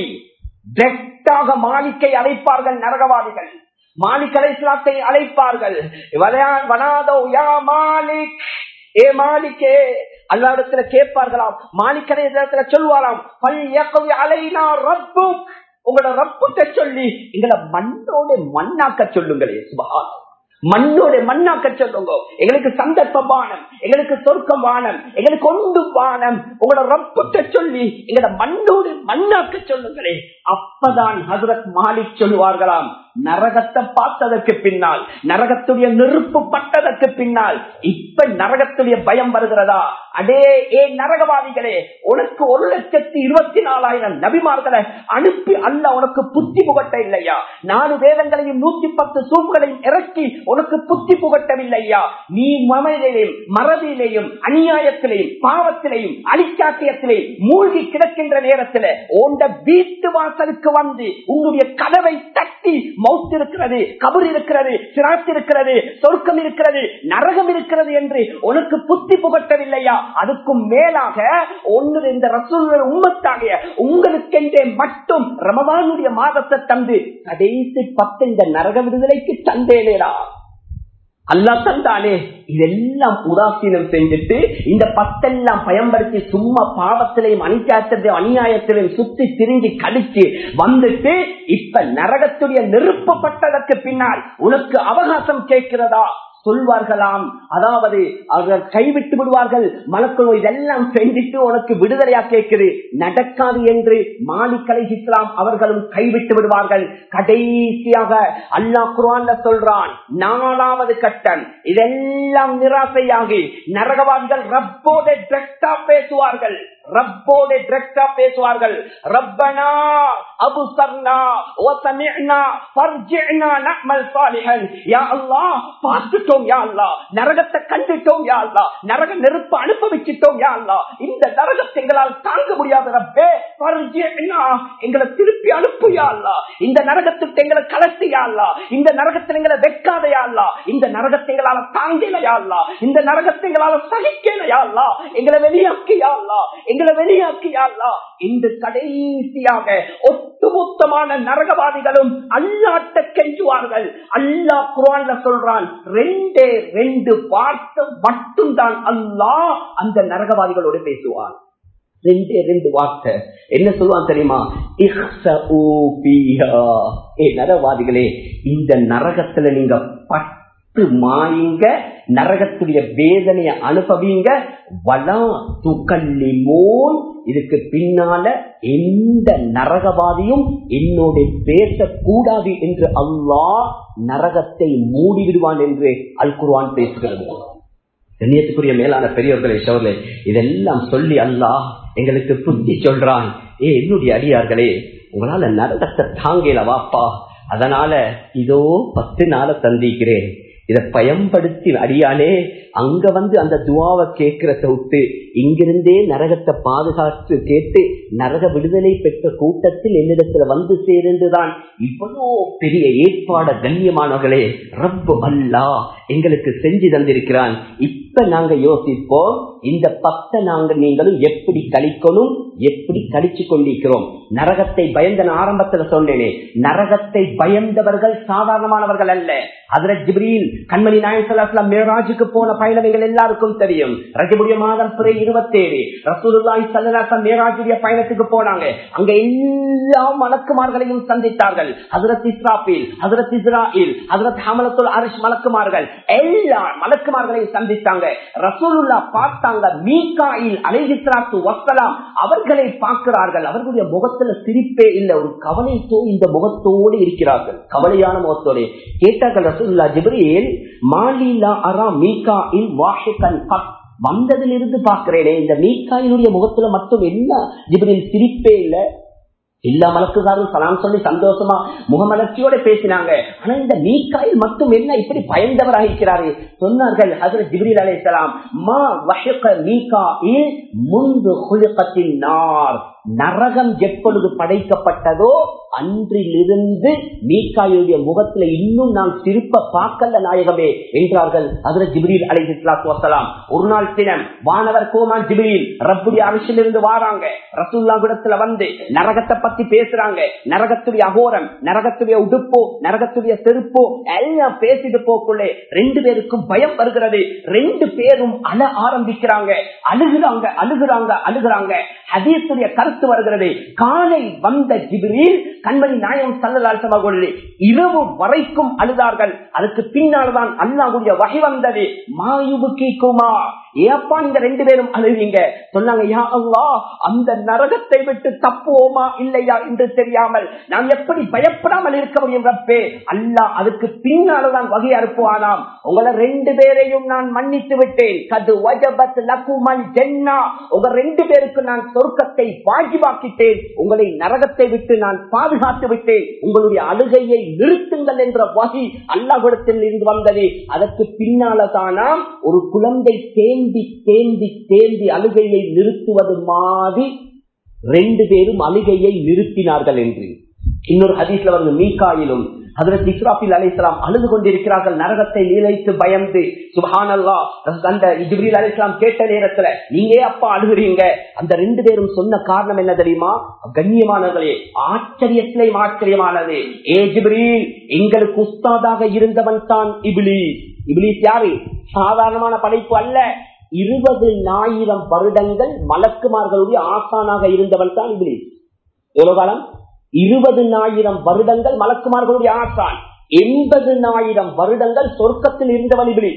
டெக்டாக மாலிக்கை அழைப்பார்கள் நரகவாதிகள் மாலிக் அலைஸ்லாத்தை அழைப்பார்கள் வலா- வனாதோ யா மாலிக் ஏ மாலிக்கே அல்லாடத்துல கேட்பார்களாம் மாலிக்கரை இடத்துல சொல்வாராம் பல் யக்வி அலைனா ரப்புக் உங்களோட ரப்புட்ட சொல்லி எங்களை மண்ணோட மண்ணாக்க சொல்லுங்களே சுபஹான் மண்ணோட மண்ணாக்க சொல்லுங்க எங்களுக்கு சந்தர்ப்ப வானம் எங்களுக்கு சொர்க்கம் வானம் எங்களுக்கு ஒன்று வானம் உங்களோட ரப்புட்ட சொல்லி எங்களோட மண்ணோடு மண்ணாக்க சொல்லுங்களே அப்பதான் ஹசரத் மாலிக் சொல்லுவார்களாம் நரகத்தை பார்த்ததற்கு பின்னால் நரகத்துடைய நெருப்பு பட்டதற்கு பின்னால் இப்ப நரகத்துடைய பயம் வருகிறதா அடே ஏ நரகவாதிகளே உனக்கு ஒரு லட்சத்தி இருபத்தி நாலாயிரம் நபிமார்களை அனுப்பி அல்ல உனக்கு புத்தி புகட்ட இல்லையா நாலு வேதங்களையும் நூத்தி பத்து சூப்புகளையும் இறக்கி உனக்கு புத்தி புகட்டவில்லையா நீ மமையிலையும் மறதியிலையும் அநியாயத்திலையும் பாவத்திலையும் அலிச்சாட்டியத்திலையும் மூழ்கி கிடக்கின்ற நேரத்தில் உண்ட வீட்டு வாசலுக்கு வந்து உன்னுடைய கதவை தட்டி மவுத் இருக்கிறது கபர் இருக்கிறது சிராத் இருக்கிறது சொர்க்கம் இருக்கிறது நரகம் இருக்கிறது என்று உனக்கு புத்தி புகட்டவில்லையா அதுக்கும் மேலாக ஒன்று இந்த ரசூல் உம்மத்தாகிய உங்களுக்கென்றே மட்டும் ரமவானுடைய மாதத்தை தந்து கடைசி பத்து இந்த நரக விடுதலைக்கு தந்தேனேடா அல்லா தந்தானே இதெல்லாம் உதாசீனம் செஞ்சுட்டு இந்த பத்தெல்லாம் பயன்படுத்தி சும்மா பாவத்திலையும் அநியாயத்திலையும் அநியாயத்திலையும் சுத்தி திரிஞ்சு கடிச்சு வந்துட்டு இப்ப நரகத்துடைய நெருப்பப்பட்டதற்கு பின்னால் உனக்கு அவகாசம் கேட்கிறதா சொல்வார்களாம் அதாவது அவர்கள் கைவிட்டு விடுவார்கள் மலக்குழு இதெல்லாம் செஞ்சுட்டு உனக்கு விடுதலையா கேட்குது நடக்காது என்று மாலிக்கலை இஸ்லாம் அவர்களும் கைவிட்டு விடுவார்கள் கடைசியாக அல்லாஹ் குர்ஆன்ல சொல்றான் நாலாவது கட்டம் இதெல்லாம் நிராசையாகி நரகவாதிகள் ரப்போட டிரெக்டா பேசுவார்கள் ரப்போட டிரெக்டா பேசுவார்கள் ரப்பனா அபுசர்னா வசமிஅனா ஃபர்ஜிஅனா நஅமல் சாலிஹன் யா அல்லாஹ் பார்த்துட்டோம் யா அல்லாஹ் நரகத்தை கண்டுட்டோம் யா அல்லாஹ் நரக நெருப்பு அனுபவிச்சிட்டோம் யா அல்லாஹ் இந்த நரகத்தை எங்களால் தாங்க முடியாத ரப்பே ஃபர்ஜிஅனா எங்களை திருப்பி அனுப்பு யா அல்லாஹ் இந்த நரகத்துக்கு எங்களை கலட்டு யா அல்லாஹ் இந்த நரகத்தில் எங்களை வெக்காத யா அல்லாஹ் இந்த நரகத்தை எங்களால தாங்கல யா அல்லாஹ் இந்த நரகத்தை எங்களால சகிக்கல யா அல்லாஹ் எங்களை வெளியாக்கி யா அல்லாஹ் எங்களை வெளியாக்கி யா அல்லாஹ் இந்த கடைசியாக ஒட்டுமொத்தமான நரகவாதிகளும் அல்லாட்ட கெஞ்சுவார்கள் அல்லாஹ் குர்ஆன்ல சொல்றான் ரெண்டே ரெண்டு வார்த்தை மட்டும்தான் அல்லாஹ் அந்த நரகவாதிகளோடு பேசுவான் ரெண்டே ரெண்டு வார்த்தை என்ன சொல்லுவான் தெரியுமா இஹ்ஸஉ ஃபீஹா. ஏ நரகவாதிகளே இந்த நரகத்துல நீங்க பட்டு மாயுங்க நரகத்துடைய வேதனையை அனுபவிங்க வலா துக்கல்லிமோன் இதுக்கு பின்னால எந்த நரகவாதியும் என்னோட பேசக்கூடாது என்று அல்லாஹ் நரகத்தை மூடிவிடுவான் என்று அல் குர்ஆன் பேசுகிறது கண்ணியத்துக்குரிய மேலான பெரியவர்களை சோழர்களே இதெல்லாம் சொல்லி அல்லாஹ் எங்களுக்கு புத்தி சொல்றான் ஏ என்னுடைய அடியார்களே உங்களால நரகத்தை தாங்கல வாப்பா அதனால இதோ பத்து நாளை தந்திக்கிறேன் இதை பயன்படுத்தி அடியானே அங்க வந்து அந்த துவாவை கேட்கிறத விட்டு இங்கிருந்தே நரகத்தை பாதுகாத்து கேட்டு நரக விடுதலை பெற்ற கூட்டத்தில் என்னிடத்துல வந்து சேர்ந்துதான் இவ்வளோ பெரிய ஏற்பாட கண்ணியமானவர்களே ரப்பு அல்லா எங்களுக்கு செஞ்சு தந்திருக்கிறான் இப்ப இப்ப நாங்க யோசிப்போம் இந்த பத்தை நாங்க நீங்களும் எப்படி கழிக்கணும் எப்படி கழிச்சு கொண்டிருக்கிறோம் நரகத்தை பயந்த நான் ஆரம்பத்துல சொன்னேனே நரகத்தை பயந்தவர்கள் சாதாரணமானவர்கள் அல்ல அதுல ஜிப்ரீல் கண்மணி நாயசல்லாம் மேராஜுக்கு போன பயணங்கள் எல்லாருக்கும் தெரியும் ரஜபுடைய மாதம் பிறை இருபத்தேழு ரசூலுல்லாஹி சல்லாசம் மேராஜுடைய பயணத்துக்கு போனாங்க அங்க எல்லா மலக்குமார்களையும் சந்தித்தார்கள் ஹசரத் இஸ்ராபில் ஹசரத் இஸ்ராயில் ஹசரத் ஹமலத்துல் அரிஷ் மலக்குமார்கள் எல்லா மலக்குமார்களையும் சந்தித்தாங்க ரசூலுல்லா பார்த்தாங்க மீகாயில் அலைஹிஸ்ராத்து வசலாம் அவர்களை பார்க்கிறார்கள் அவர்களுடைய முகத்துல சிரிப்பே இல்லை ஒரு கவலை தோ இந்த முகத்தோடு இருக்கிறார்கள் கவலையான முகத்தோடு கேட்டார்கள் ரசூல்லா ஜிப்ரீல் மாலிலா அரா மீகா இல் வாஷிகன் வந்ததிலிருந்து பார்க்கிறேனே இந்த மீகாயினுடைய முகத்துல மட்டும் என்ன ஜிப்ரீல் சிரிப்பே இல்லை எல்லா மலக்குகாரும் சலாம் சொல்லி சந்தோஷமா முகமலர்ச்சியோட பேசினாங்க ஆனா இந்த மீக்காயில் மட்டும் என்ன இப்படி பயந்தவராக இருக்கிறாரு சொன்னார்கள் ஹசரத் ஜிப்ரீல் அலைஹிஸ்ஸலாம் மா வஹக மீகாயில் முந்து குலுகத்தின் நார் நரகம் எப்பொழுது படைக்கப்பட்டதோ அன்றிலிருந்து மீக்காயுடைய முகத்துல இன்னும் நான் திருப்ப பார்க்கல நாயகமே என்றார்கள் அதுல ஜிப்ரீல் அலை வசலாம் ஒரு நாள் தினம் வானவர் கோமான் ஜிப்ரீல் ரப்புடைய அரசிலிருந்து வாராங்க ரசூல்லா குடத்துல வந்து நரகத்தை பத்தி பேசுறாங்க நரகத்துடைய அகோரம் நரகத்துடைய உடுப்போ நரகத்துடைய செருப்போ எல்லாம் பேசிட்டு போக்குள்ளே ரெண்டு பேருக்கும் பயம் வருகிறது ரெண்டு பேரும் அழ ஆரம்பிக்கிறாங்க அழுகுறாங்க அழுகுறாங்க அழுகுறாங்க ஹதீசுடைய கருத்து வருகிறது காலை வந்த ஜிபிரில் கண்மணி நாயகம் சல்லலாசமாக இரவு வரைக்கும் அழுதார்கள் அதுக்கு பின்னால்தான் அல்லாவுடைய வகை வந்தது மாயுபுக்கி குமா ஏப்பா நீங்க ரெண்டு பேரும் அழுவீங்க சொன்னாங்க யா அல்லா அந்த நரகத்தை விட்டு தப்புவோமா இல்லையா என்று தெரியாமல் நாம் எப்படி பயப்படாமல் இருக்க முடியும் ரப்பே அல்லா அதுக்கு பின்னால்தான் வகை அனுப்புவானாம் உங்களை ரெண்டு பேரையும் நான் மன்னித்து விட்டேன் கது வஜபத் லகுமல் ஜென்னா உங்க ரெண்டு பேருக்கு நான் சொர்க்கத்தை வாஜிபாக்கிட்டேன் உங்களை நரகத்தை விட்டு நான் பாதுகாத்து விட்டேன் உங்களுடைய அழுகையை நிறுத்துங்கள் என்ற வகை அல்லாஹிடத்தில் இருந்து வந்தது அதற்கு பின்னால தானாம் ஒரு குழந்தை தேம்பி தேம்பி தேம்பி அழுகையை நிறுத்துவது மாதிரி ரெண்டு பேரும் அழுகையை நிறுத்தினார்கள் என்று இன்னொரு ஹதீஸ்ல வந்து மீகாயிலும் அதற்கு இஸ்ராபில் அலிஸ்லாம் அழுது கொண்டிருக்கிறார்கள் நரகத்தை நிலைத்து பயந்து சுபானல்லா அந்த ஜிப்ரீல் அலிஸ்லாம் கேட்ட நேரத்துல நீங்க அப்பா அழுகுறீங்க அந்த ரெண்டு பேரும் சொன்ன காரணம் என்ன தெரியுமா கண்ணியமானவர்களே ஆச்சரியத்திலேயும் ஆச்சரியமானது ஏ ஜிப்ரீல் எங்களுக்கு உஸ்தாதாக இருந்தவன் தான் இபிலிஸ் இபிலிஸ் யாரு சாதாரணமான படைப்பு அல்ல இருபது ஆயிரம் வருடங்கள் மலக்குமார்களுடைய ஆசானாக இருந்தவன் தான் இபிலிஸ் எவ்வளவு காலம் இருபது ஆயிரம் வருடங்கள் மலக்குமார்களுடைய ஆசான் எண்பது ஆயிரம் வருடங்கள் சொர்க்கத்தில் இருந்தவன் இப்படி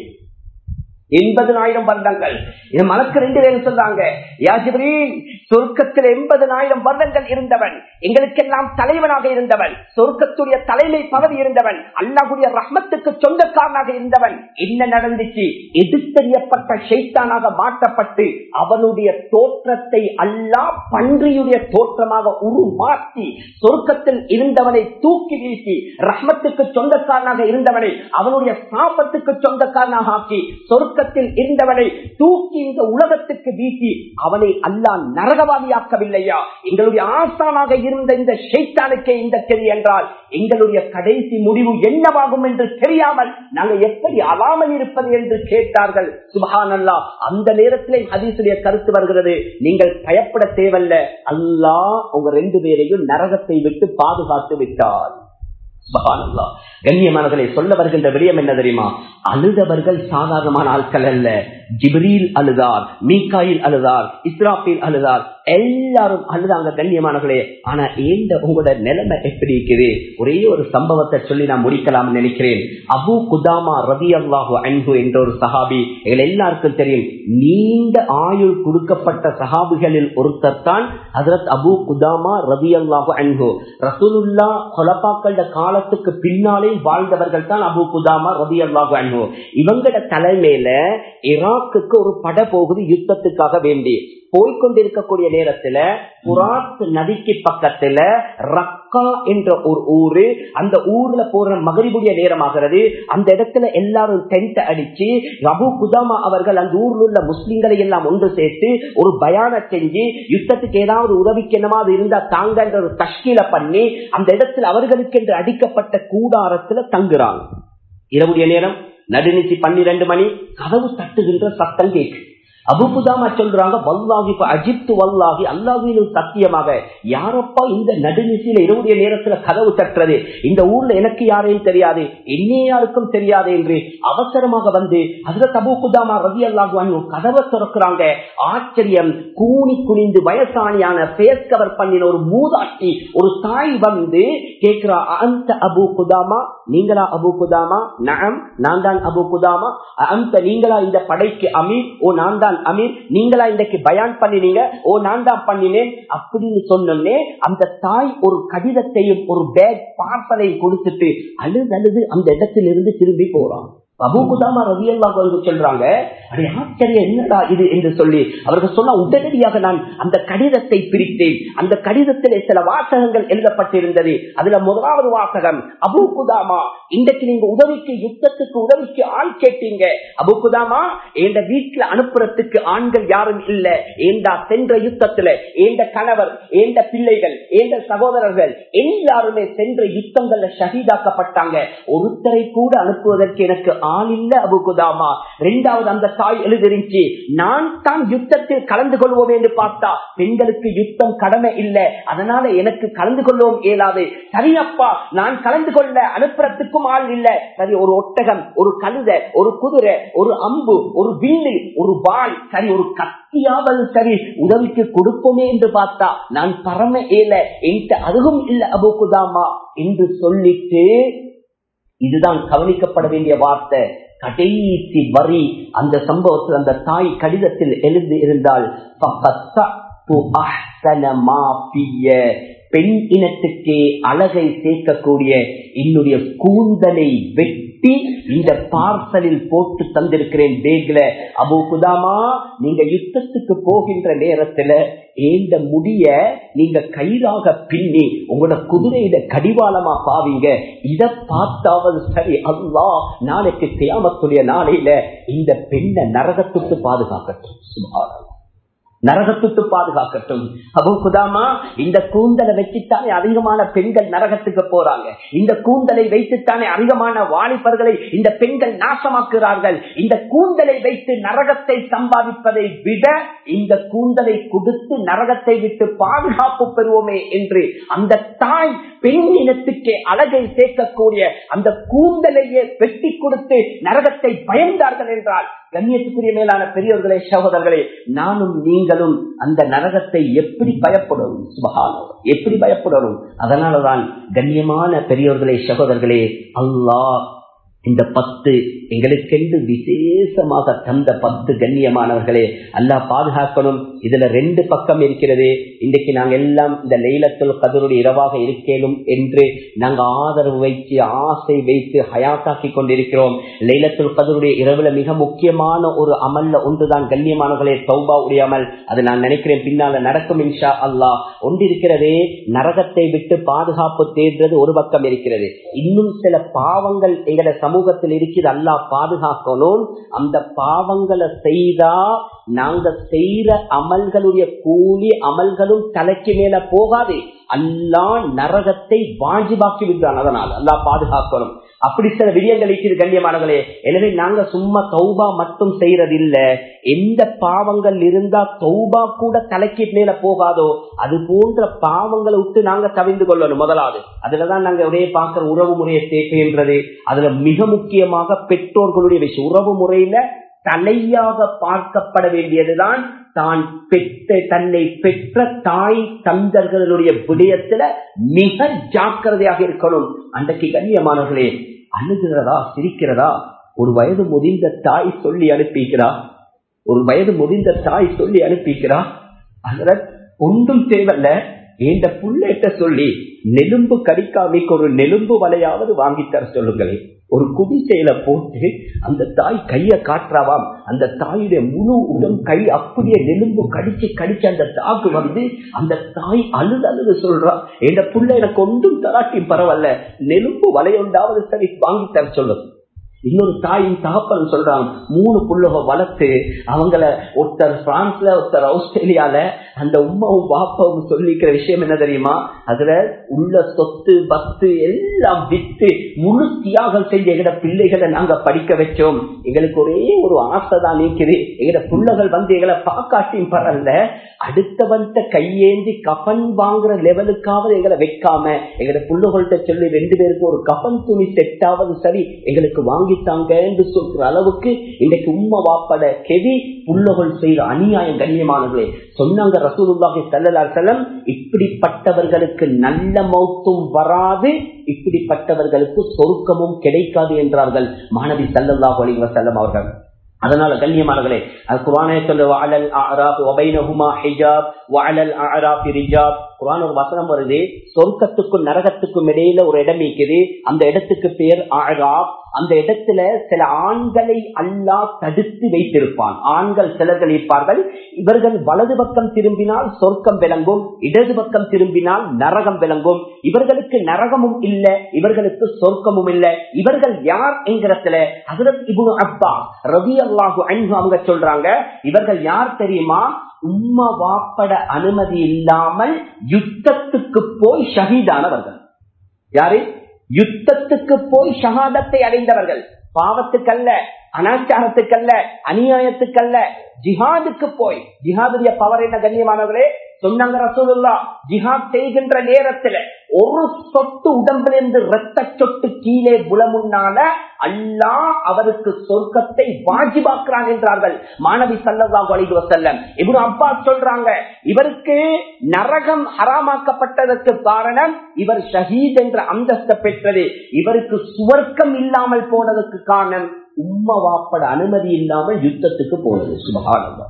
எண்பதனாயிரம் வருடங்கள் இது மலக்கு ரெண்டு பேரும் சொல்றாங்க யாஜிபிரீல் சொர்க்கத்தில் எண்பதனாயிரம் வருடங்கள் இருந்தவன் எங்களுக்கெல்லாம் தலைவனாக இருந்தவன் சொர்க்கத்துடைய தலைமை பதவி இருந்தவன் அல்லாஹுடைய ரஹ்மத்துக்கு சொந்தக்காரனாக இருந்தவன் என்ன நடந்துச்சு எதிர்த்தெறியப்பட்ட ஷைத்தானாக மாற்றப்பட்டு அவனுடைய தோற்றத்தை அல்லா பன்றியுடைய தோற்றமாக உருமாற்றி சொர்க்கத்தில் இருந்தவனை தூக்கி வீசி ரஹ்மத்துக்கு சொந்தக்காரனாக இருந்தவனை அவனுடைய சாபத்துக்கு சொந்தக்காரனாக ஆக்கி சொர்க்கத்தில் இருந்தவனை தூக்கி இந்த உலகத்துக்கு வீசி அவனை அல்லா நரகவாதியாக்கவில்லையா எங்களுடைய ஆசானாக இருந்த இந்த ஷைத்தானுக்கே இந்த கெதி என்றால் எங்களுடைய கடைசி முடிவு என்னவாகும் என்று தெரியாமல் நாங்கள் எப்படி அலாமல் இருப்பது என்று கேட்டார்கள் சுபஹானல்லா அந்த நேரத்திலே ஹதீசுடைய கருத்து வருகிறது நீங்கள் பயப்பட தேவல்ல அல்லா உங்க ரெண்டு பேரையும் நரகத்தை விட்டு பாதுகாத்து விட்டார் கண்ணியமானவர்களை சொல்ல வருகின்ற விடயம் என்ன தெரியுமா அழுதவர்கள் சாதாரணமான ஆட்கள் அல்ல ஜிப்ரீல் அழுதார் மீகாயில் அழுதார் இஸ்ராபில் அழுதார் எல்லாரும் அழுதாங்க கண்ணியமானவர்களே ஆனா ஏந்த உங்களோட நிலைமை எப்படி இருக்குது ஒரே ஒரு சம்பவத்தை சொல்லி நான் முடிக்கலாம் நினைக்கிறேன் அபு குதாமா ரவி அல்லாஹு அன்பு என்ற ஒரு சஹாபி எங்கள் எல்லாருக்கும் தெரியும் நீண்ட ஆயுள் கொடுக்கப்பட்ட சஹாபிகளில் ஒருத்தர் தான் ஹசரத் அபு குதாமா ரவி அல்லாஹு அன்பு ரசூலுல்லா கொலப்பாக்கள காலத்துக்கு பின்னாலே வாழ்ந்தவர்கள் தான் அபு குதாமா ரவி அல்லாஹு அன்பு இவங்கட தலைமையில ஈராக்குக்கு ஒரு பட போகுது யுத்தத்துக்காக வேண்டி போய்கொண்டிருக்கக்கூடிய நேரத்துல புராத் நதிக்கு பக்கத்துல ரக்கா என்ற ஒரு ஊரு அந்த ஊர்ல போற மகரிபுடைய நேரமாகிறது அந்த இடத்துல எல்லாரும் டென்ட் அடிச்சு ரபு குதாமா அவர்கள் அந்த ஊர்ல உள்ள முஸ்லிம்களை எல்லாம் ஒன்று சேர்த்து ஒரு பயான செஞ்சு யுத்தத்துக்கு ஏதாவது உதவிக்கு என்னமாவது இருந்தா தாங்க என்ற ஒரு தஷ்கீல பண்ணி அந்த இடத்துல அவர்களுக்கு என்று அடிக்கப்பட்ட கூடாரத்துல தங்குறாங்க இரவுடைய நேரம் நடுநிசி பன்னிரண்டு மணி கதவு தட்டுகின்ற சத்தம் கேக்கு அபுபுதாமா சொல்றாங்க வல்லாகி அஜித்து வல்லாகி அல்லாஹிலும் சத்தியமாக யாரப்பா இந்த நடுநிசையில இருபது நேரத்துல கதவு தட்டுறது இந்த ஊர்ல எனக்கு யாரையும் தெரியாது என்னே யாருக்கும் தெரியாது என்று அவசரமாக வந்து அதுல அபுபுதாமா ரவி அல்லாஹு கதவை திறக்கிறாங்க ஆச்சரியம் கூணி குனிந்து வயசானியான பேஸ் கவர் பண்ணின ஒரு மூதாட்டி ஒரு தாய் வந்து கேட்கிறா அந்த அபு குதாமா நீங்களா அபு குதாமா நகம் நான் தான் அபு குதாமா அந்த நீங்களா இந்த படைக்கு அமீர் ஓ நான் தான் அமீர் நீங்களா இன்றைக்கு பயான் பண்ணினீங்க ஓ நான் தான் பண்ணினேன் அப்படின்னு சொன்னோன்னே அந்த தாய் ஒரு கடிதத்தையும் ஒரு பேக் பார்சலையும் கொடுத்துட்டு அழுது அழுது அந்த இடத்திலிருந்து திரும்பி போறான் அபூகுதாமா ரவியல்லா வந்து சொல்றாங்க அடே ஆச்சரியம் என்னடா இது என்று சொல்லி அவர்கள் சொன்ன உடனடியாக நான் அந்த கடிதத்தை பிரித்தேன் அந்த கடிதத்திலே சில வாசகங்கள் எழுதப்பட்டிருந்தது அதுல முதலாவது வாசகம் அபூகுதாமா இன்றைக்கு நீங்க உதவிக்கு யுத்தத்துக்கு உதவிக்கு ஆள் கேட்டீங்க அபூகுதாமா எந்த வீட்டுல அனுப்புறதுக்கு ஆண்கள் யாரும் இல்ல ஏண்டா சென்ற யுத்தத்துல ஏண்ட கணவர் ஏண்ட பிள்ளைகள் ஏண்ட சகோதரர்கள் எல்லாருமே சென்ற யுத்தங்கள்ல ஷஹீதாக்கப்பட்டாங்க ஒருத்தரை கூட அனுப்புவதற்கு எனக்கு ஆள் இல்ல அபுகுதாமா ரெண்டாவது அந்த தாய் எழுதிருந்துச்சு நான் தான் யுத்தத்தில் கலந்து கொள்வோம் என்று பார்த்தா பெண்களுக்கு யுத்தம் கடமை இல்ல அதனால எனக்கு கலந்து கொள்ளவும் இயலாது சரியப்பா நான் கலந்து கொள்ள அனுப்புறதுக்கும் ஆள் இல்ல சரி ஒரு ஒட்டகம் ஒரு கழுத ஒரு குதிரை ஒரு அம்பு ஒரு வில்லு ஒரு வாள் சரி ஒரு கத்தியாவது சரி உதவிக்கு கொடுப்போமே என்று பார்த்தா நான் பரம ஏல என்கிட்ட அதுவும் இல்ல அபுகுதாமா என்று சொல்லிட்டு இதுதான் கவனிக்கப்பட வேண்டிய வார்த்தை கடைசி வரி அந்த சம்பவத்தில் அந்த தாய் கடிதத்தில் எழுதி இருந்தால் பெண் இனத்துக்கே அழகை சேர்க்கக்கூடிய என்னுடைய கூந்தலை வெட்டி இந்த பார்சலில் போட்டு தந்திருக்கிறேன் பேக்ல அபு குதாமா நீங்க யுத்தத்துக்கு போகின்ற நேரத்துல ஏந்த முடிய நீங்க கயிறாக பின்னி உங்களோட குதிரையில கடிவாளமா பாவீங்க இத பார்த்தாவது சரி அல்லா நாளைக்கு தியாமத்துடைய நாளையில இந்த பெண்ணை நரகத்துக்கு பாதுகாக்கட்டும் சுபாரம் நரகத்துக்கு பாதுகாக்கட்டும் அபு குதாமா இந்த கூந்தலை வச்சுத்தானே அதிகமான பெண்கள் நரகத்துக்கு போறாங்க இந்த கூந்தலை வைத்துத்தானே அதிகமான வாலிபர்களை இந்த பெண்கள் நாசமாக்குறார்கள் இந்த கூந்தலை வைத்து நரகத்தை சம்பாதிப்பதை விட இந்த கூந்தலை கொடுத்து நரகத்தை விட்டு பாதுகாப்பு பெறுவோமே என்று அந்த தாய் பெண் இனத்துக்கே அழகை சேர்க்கக்கூடிய அந்த கூந்தலையே வெட்டி கொடுத்து நரகத்தை பயந்தார்கள் என்றால் கண்ணியத்துக்குரிய மேலான பெரியவர்களே சகோதரர்களே நானும் நீங்களும் அந்த நரகத்தை எப்படி பயப்படணும் சுபகானம் எப்படி பயப்படணும் அதனாலதான் கண்ணியமான பெரியவர்களே சகோதரர்களே அல்லாஹ் இந்த பத்து எங்களுக்கென்று விசேஷமாக தந்த பத்து கண்ணியமானவர்களே அல்லா பாதுகாக்கணும் இதுல ரெண்டு பக்கம் இருக்கிறது இன்றைக்கு நாங்க எல்லாம் இந்த லைலத்துல் கதருடைய இரவாக இருக்கேனும் என்று நாங்க ஆதரவு வைத்து ஆசை வைத்து ஹயாத்தாக்கி கொண்டிருக்கிறோம் லைலத்துல் கதருடைய இரவுல மிக முக்கியமான ஒரு அமல்ல ஒன்றுதான் கண்ணியமானவர்களே சௌபா உடைய அமல் அது நான் நினைக்கிறேன் பின்னால நடக்கும் இன்ஷா அல்லா ஒன்றிருக்கிறதே நரகத்தை விட்டு பாதுகாப்பு தேடுறது ஒரு பக்கம் இருக்கிறது இன்னும் சில பாவங்கள் எங்களை சமூகத்தில் இருக்குது அல்லா பாதுகாக்கணும் அந்த பாவங்களை செய்தா நாங்க செய்யற அமல்களுடைய கூலி அமல்களும் தலைக்கு மேல போகாது அல்லா நரகத்தை வாஞ்சிபாக்கி விடுறான் அதனால் அல்லா பாதுகாக்கணும் அப்படி சில விடயங்கள் இருக்குது கண்ணியமானங்களே எனவே நாங்க சும்மா தௌபா மட்டும் செய்யறது இல்ல எந்த பாவங்கள் இருந்தா தௌபா கூட தலைக்கு மேல போகாதோ அது போன்ற பாவங்களை விட்டு நாங்க தவிர்ந்து கொள்ளணும் முதலாவது அதுலதான் நாங்க ஒரே பார்க்கிற உறவு முறையை சேர்க்கின்றது அதுல மிக முக்கியமாக பெற்றோர்களுடைய விஷயம் உறவு முறையில தலையாக பார்க்கப்பட வேண்டியதுதான் தான் பெற்ற தன்னை பெற்ற தாய் தந்தர்களுடைய விடயத்துல மிக ஜாக்கிரதையாக இருக்கணும் அன்றைக்கு கண்ணியமானவர்களே அழுகிறதா சிரிக்கிறதா ஒரு வயது முதிர்ந்த தாய் சொல்லி அனுப்பிக்கிறா ஒரு வயது முதிர்ந்த தாய் சொல்லி அனுப்பிக்கிறா அதுல ஒன்றும் தேவையில்ல இந்த புள்ளேட்ட சொல்லி நெலும்பு கடிக்காமிக்கு ஒரு நெலும்பு வலையாவது வாங்கித்தர சொல்லுங்களேன் ஒரு குடிசையில போட்டு அந்த தாய் கைய காட்டுறாவாம் அந்த தாயுடைய முழு உடல் கை அப்படியே நெலும்பு கடிச்சு கடிச்சு அந்த தாக்கு வந்து அந்த தாய் அழுது அழுது சொல்றா எந்த புள்ள எனக்கு ஒன்றும் தராட்டி பரவாயில்ல நெலும்பு வலையொண்டாவது சரி வாங்கி தர சொல்லும் இன்னொரு தாயும் தகப்பன் சொல்றாங்க மூணு புள்ளக வளர்த்து அவங்கள ஒருத்தர் பிரான்ஸ்ல ஒருத்தர் ஆஸ்திரேலியால அந்த உமாவும் பாப்பாவும் சொல்லிக்கிற விஷயம் என்ன தெரியுமா அதுல உள்ள சொத்து பத்து எல்லாம் வித்து முழு தியாகம் செஞ்சு எங்கட பிள்ளைகளை நாங்க படிக்க வச்சோம் எங்களுக்கு ஒரே ஒரு ஆசை தான் நீக்குது எங்கட பிள்ளைகள் வந்து எங்களை பாக்காட்டியும் பரல்ல அடுத்தவன்கிட்ட கையேந்தி கபன் வாங்குற லெவலுக்காவது எங்களை வைக்காம எங்கட பிள்ளைகள்கிட்ட சொல்லி ரெண்டு பேருக்கு ஒரு கபன் துணி செட்டாவது சரி எங்களுக்கு வாங்கித்தாங்க என்று சொல்ற அளவுக்கு இன்றைக்கு உண்மை வாப்பட கெவி புள்ளகள் செய்த அநியாயம் கண்ணியமானவர்களே சொன்னாங்க ரசூலுல்லாஹி ஸல்லல்லாஹு அலைஹி வஸல்லம் இப்படிப்பட்டவர்களுக்கு நல்ல மௌத்தும் வராது இப்படிப்பட்டவர்களுக்கு சொருக்கமும் கிடைக்காது என்றார்கள் மாணவி ஸல்லல்லாஹு அலைஹி வஸல்லம் அவர்கள் அதனால கண்ணியமானவர்களே அது குரானே சொல்ல வாழல் ஆராப் ஒபைனஹுமா ஹிஜாப் வாழல் ஆராப் ரிஜாப் குரான் ஒரு வசனம் வருது சொர்க்கத்துக்கும் நரகத்துக்கும் இடையில ஒரு இடம் இருக்குது அந்த இடத்துக்கு பேர் ஆராப் அந்த இடத்துல சில ஆண்களை அல்லா தடுத்து வைத்திருப்பான் ஆண்கள் சிலர்கள் இருப்பார்கள் இவர்கள் வலது பக்கம் திரும்பினால் சொர்க்கம் விளங்கும் இடது பக்கம் திரும்பினால் நரகம் விளங்கும் இவர்களுக்கு நரகமும் இல்ல இவர்களுக்கு சொர்க்கமும் இல்ல இவர்கள் யார் என்கிறதுல ஹசரத் இபுன் அப்பா ரவி அல்லாஹு அன்பு அவங்க சொல்றாங்க இவர்கள் யார் தெரியுமா உம்மா வாப்பட அனுமதி இல்லாமல் யுத்தத்துக்கு போய் ஷஹீதானவர்கள் யாரு யுத்தத்துக்கு போய் ஷஹாதத்தை அடைந்தவர்கள் பாவத்துக்கல்ல அனாச்சாரத்துக்கல்ல அநியாயத்துக்கல்ல ஜிஹாதுக்கு போய் ஜிஹாதுடைய பவர் என்ன கண்ணியமானவர்களே சொன்னாங்க ரசூலுல்லா ஜிஹாத் செய்கின்ற நேரத்துல ஒரு சொட்டு உடம்பிலிருந்து ரத்த சொட்டு கீழே புலமுன்னால அல்லா அவருக்கு சொர்க்கத்தை வாஜிபாக்குறான் என்றார்கள் மாணவி சல்லல்லாஹு அலைஹி வஸல்லம் இப்னு அப்பாஸ் சொல்றாங்க இவருக்கு நரகம் ஹராமாக்கப்பட்டதற்கு காரணம் இவர் ஷஹீத் என்ற அந்தஸ்தை பெற்றது இவருக்கு சுவர்க்கம் இல்லாமல் போனதுக்கு காரணம் உம்மா வாப்பட அனுமதி இல்லாமல் யுத்தத்துக்கு போனது சுபகானந்தம்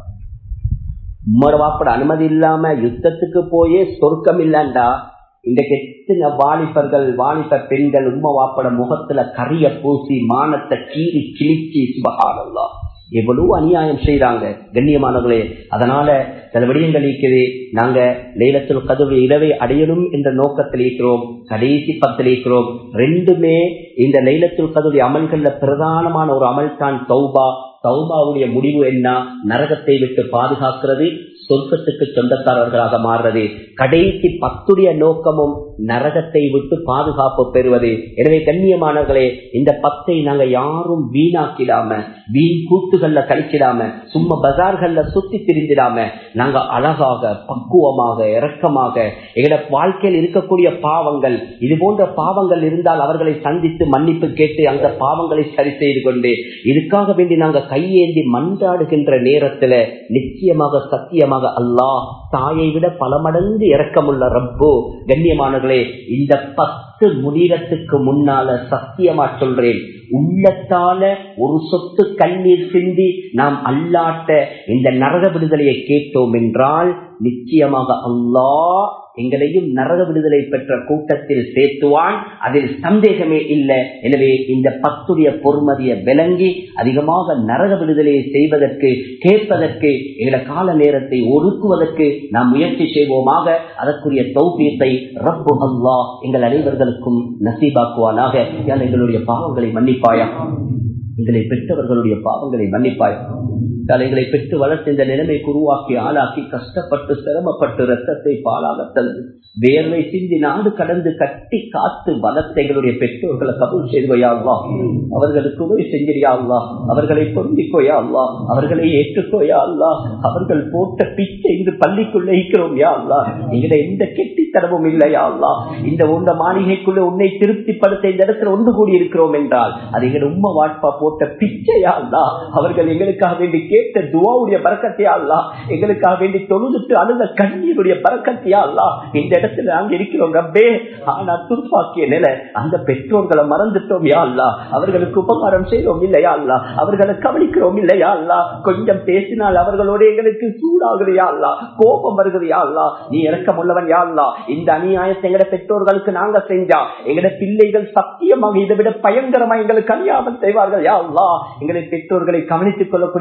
உம்மோட வாப்பட அனுமதி இல்லாம யுத்தத்துக்கு போயே சொர்க்கம் இல்லண்டா இன்றைக்கு எத்தனை வாலிபர்கள் வாலிப பெண்கள் உம்ம வாப்பட முகத்துல கரிய பூசி மானத்தை கீறி கிழிச்சி சுபகானந்தா எவ்வளவு அநியாயம் செய்யறாங்க கண்ணியமானவர்களே அதனால சில விடயங்கள் இருக்குது நாங்க லைலத்தில் கதவு இரவை அடையணும் என்ற நோக்கத்தில் இருக்கிறோம் கடைசி பத்தில் இருக்கிறோம் ரெண்டுமே இந்த லைலத்தில் கதவுடைய அமல்கள்ல பிரதானமான ஒரு அமல் தான் தௌபா தௌபாவுடைய முடிவு என்ன நரகத்தை விட்டு பாதுகாக்கிறது சொர்க்கத்துக்கு சொந்தக்காரர்களாக மாறுறது கடைசி பத்துடைய நோக்கமும் நரகத்தை விட்டு பாதுகாப்பு பெறுவது எனவே கண்ணியமானவர்களே இந்த பத்தை நாங்க யாரும் வீணாக்கிடாம வீண் கூட்டுகள்ல கழிச்சிடாம சும்மா பஜார்கள்ல சுத்தி திரிஞ்சிடாம நாங்க அழகாக பக்குவமாக இரக்கமாக எங்களோட வாழ்க்கையில் இருக்கக்கூடிய பாவங்கள் இது போன்ற பாவங்கள் இருந்தால் அவர்களை சந்தித்து மன்னிப்பு கேட்டு அந்த பாவங்களை சரி செய்து கொண்டு இதுக்காக வேண்டி நாங்க கையேந்தி மன்றாடுகின்ற நேரத்துல நிச்சயமாக சத்தியமாக அல்லாஹ் தாயை விட பல மடங்கு இரக்கமுள்ள ரப்போ கண்ணியமானவர்களே இந்த பத்து முடிகிறதுக்கு முன்னால சத்தியமா சொல்றேன் உள்ளத்தால ஒரு சொத்து கண்ணீர் சிந்தி நாம் அல்லாட்ட இந்த நரக விடுதலையை கேட்டோம் என்றால் நிச்சயமாக அல்லாஹ் எங்களையும் நரக விடுதலை பெற்ற கூட்டத்தில் சேர்த்துவான் அதில் சந்தேகமே இல்லை எனவே இந்த பத்துடைய பொறுமதியை விளங்கி அதிகமாக நரக விடுதலையை செய்வதற்கு கேட்பதற்கு எங்கள கால நேரத்தை ஒதுக்குவதற்கு நாம் முயற்சி செய்வோமாக அதற்குரிய தௌபியத்தை ரப்பு அல்லா எங்கள் அனைவர்களுக்கும் நசீபாக்குவானாக யார் எங்களுடைய பாவங்களை மன்னிப்பாயா எங்களை பெற்றவர்களுடைய பாவங்களை மன்னிப்பாய் தலைகளை பெற்று வளர்த்து இந்த நிலைமைக்கு உருவாக்கி ஆளாக்கி கஷ்டப்பட்டு சிரமப்பட்டு ரத்தத்தை பாலாக தந்து வேர்வை சிந்தி நாடு கடந்து கட்டி காத்து வளர்த்த எங்களுடைய பெற்றோர்களை கபூல் செய்துவையாங்களா அவர்களுக்கு உதவி செஞ்சிரியாங்களா அவர்களை பொருந்திக்கோயா அல்லா அவர்களை ஏற்றுக்கோயா அல்லா அவர்கள் போட்ட பிச்சை இந்த பள்ளிக்குள்ள இருக்கிறோம் யா அல்லா எங்களை எந்த கெட்டித்தனமும் இல்லையா அல்லா இந்த உண்ட மாளிகைக்குள்ள உன்னை திருப்திப்படுத்த இந்த இடத்துல ஒன்று கூடி இருக்கிறோம் என்றால் அது எங்கள் உண்மை வாட்பா போட்ட பிச்சையா அல்லா அவர்கள் எங்களுக்காக வேண்டி கேட்ட துவாவுடைய பறக்கத்தையா அல்லா எங்களுக்காக வேண்டி தொழுதுட்டு அழுத கண்ணீருடைய பறக்கத்தையா அல்லா இந்த இடத்துல நாங்க இருக்கிறோம் ரப்பே ஆனா துர்ப்பாக்கிய நிலை அந்த பெற்றோர்களை மறந்துட்டோம் யா அல்லா அவர்களுக்கு உபகாரம் செய்தோம் இல்லையா அல்லா அவர்களை கவனிக்கிறோம் இல்லையா அல்லா கொஞ்சம் பேசினால் அவர்களோட எங்களுக்கு சூடாகுதையா அல்லா கோபம் வருகிறதா அல்லா நீ இறக்கம் உள்ளவன் யா அல்லா இந்த அநியாயத்தை எங்கட பெற்றோர்களுக்கு நாங்க செஞ்சா எங்கட பிள்ளைகள் சத்தியமாக இதை விட பயங்கரமா எங்களுக்கு அநியாயம் செய்வார்கள் யா அல்லா எங்களை பெற்றோர்களை கவனித்துக் கொள்ளக்கூடிய தௌ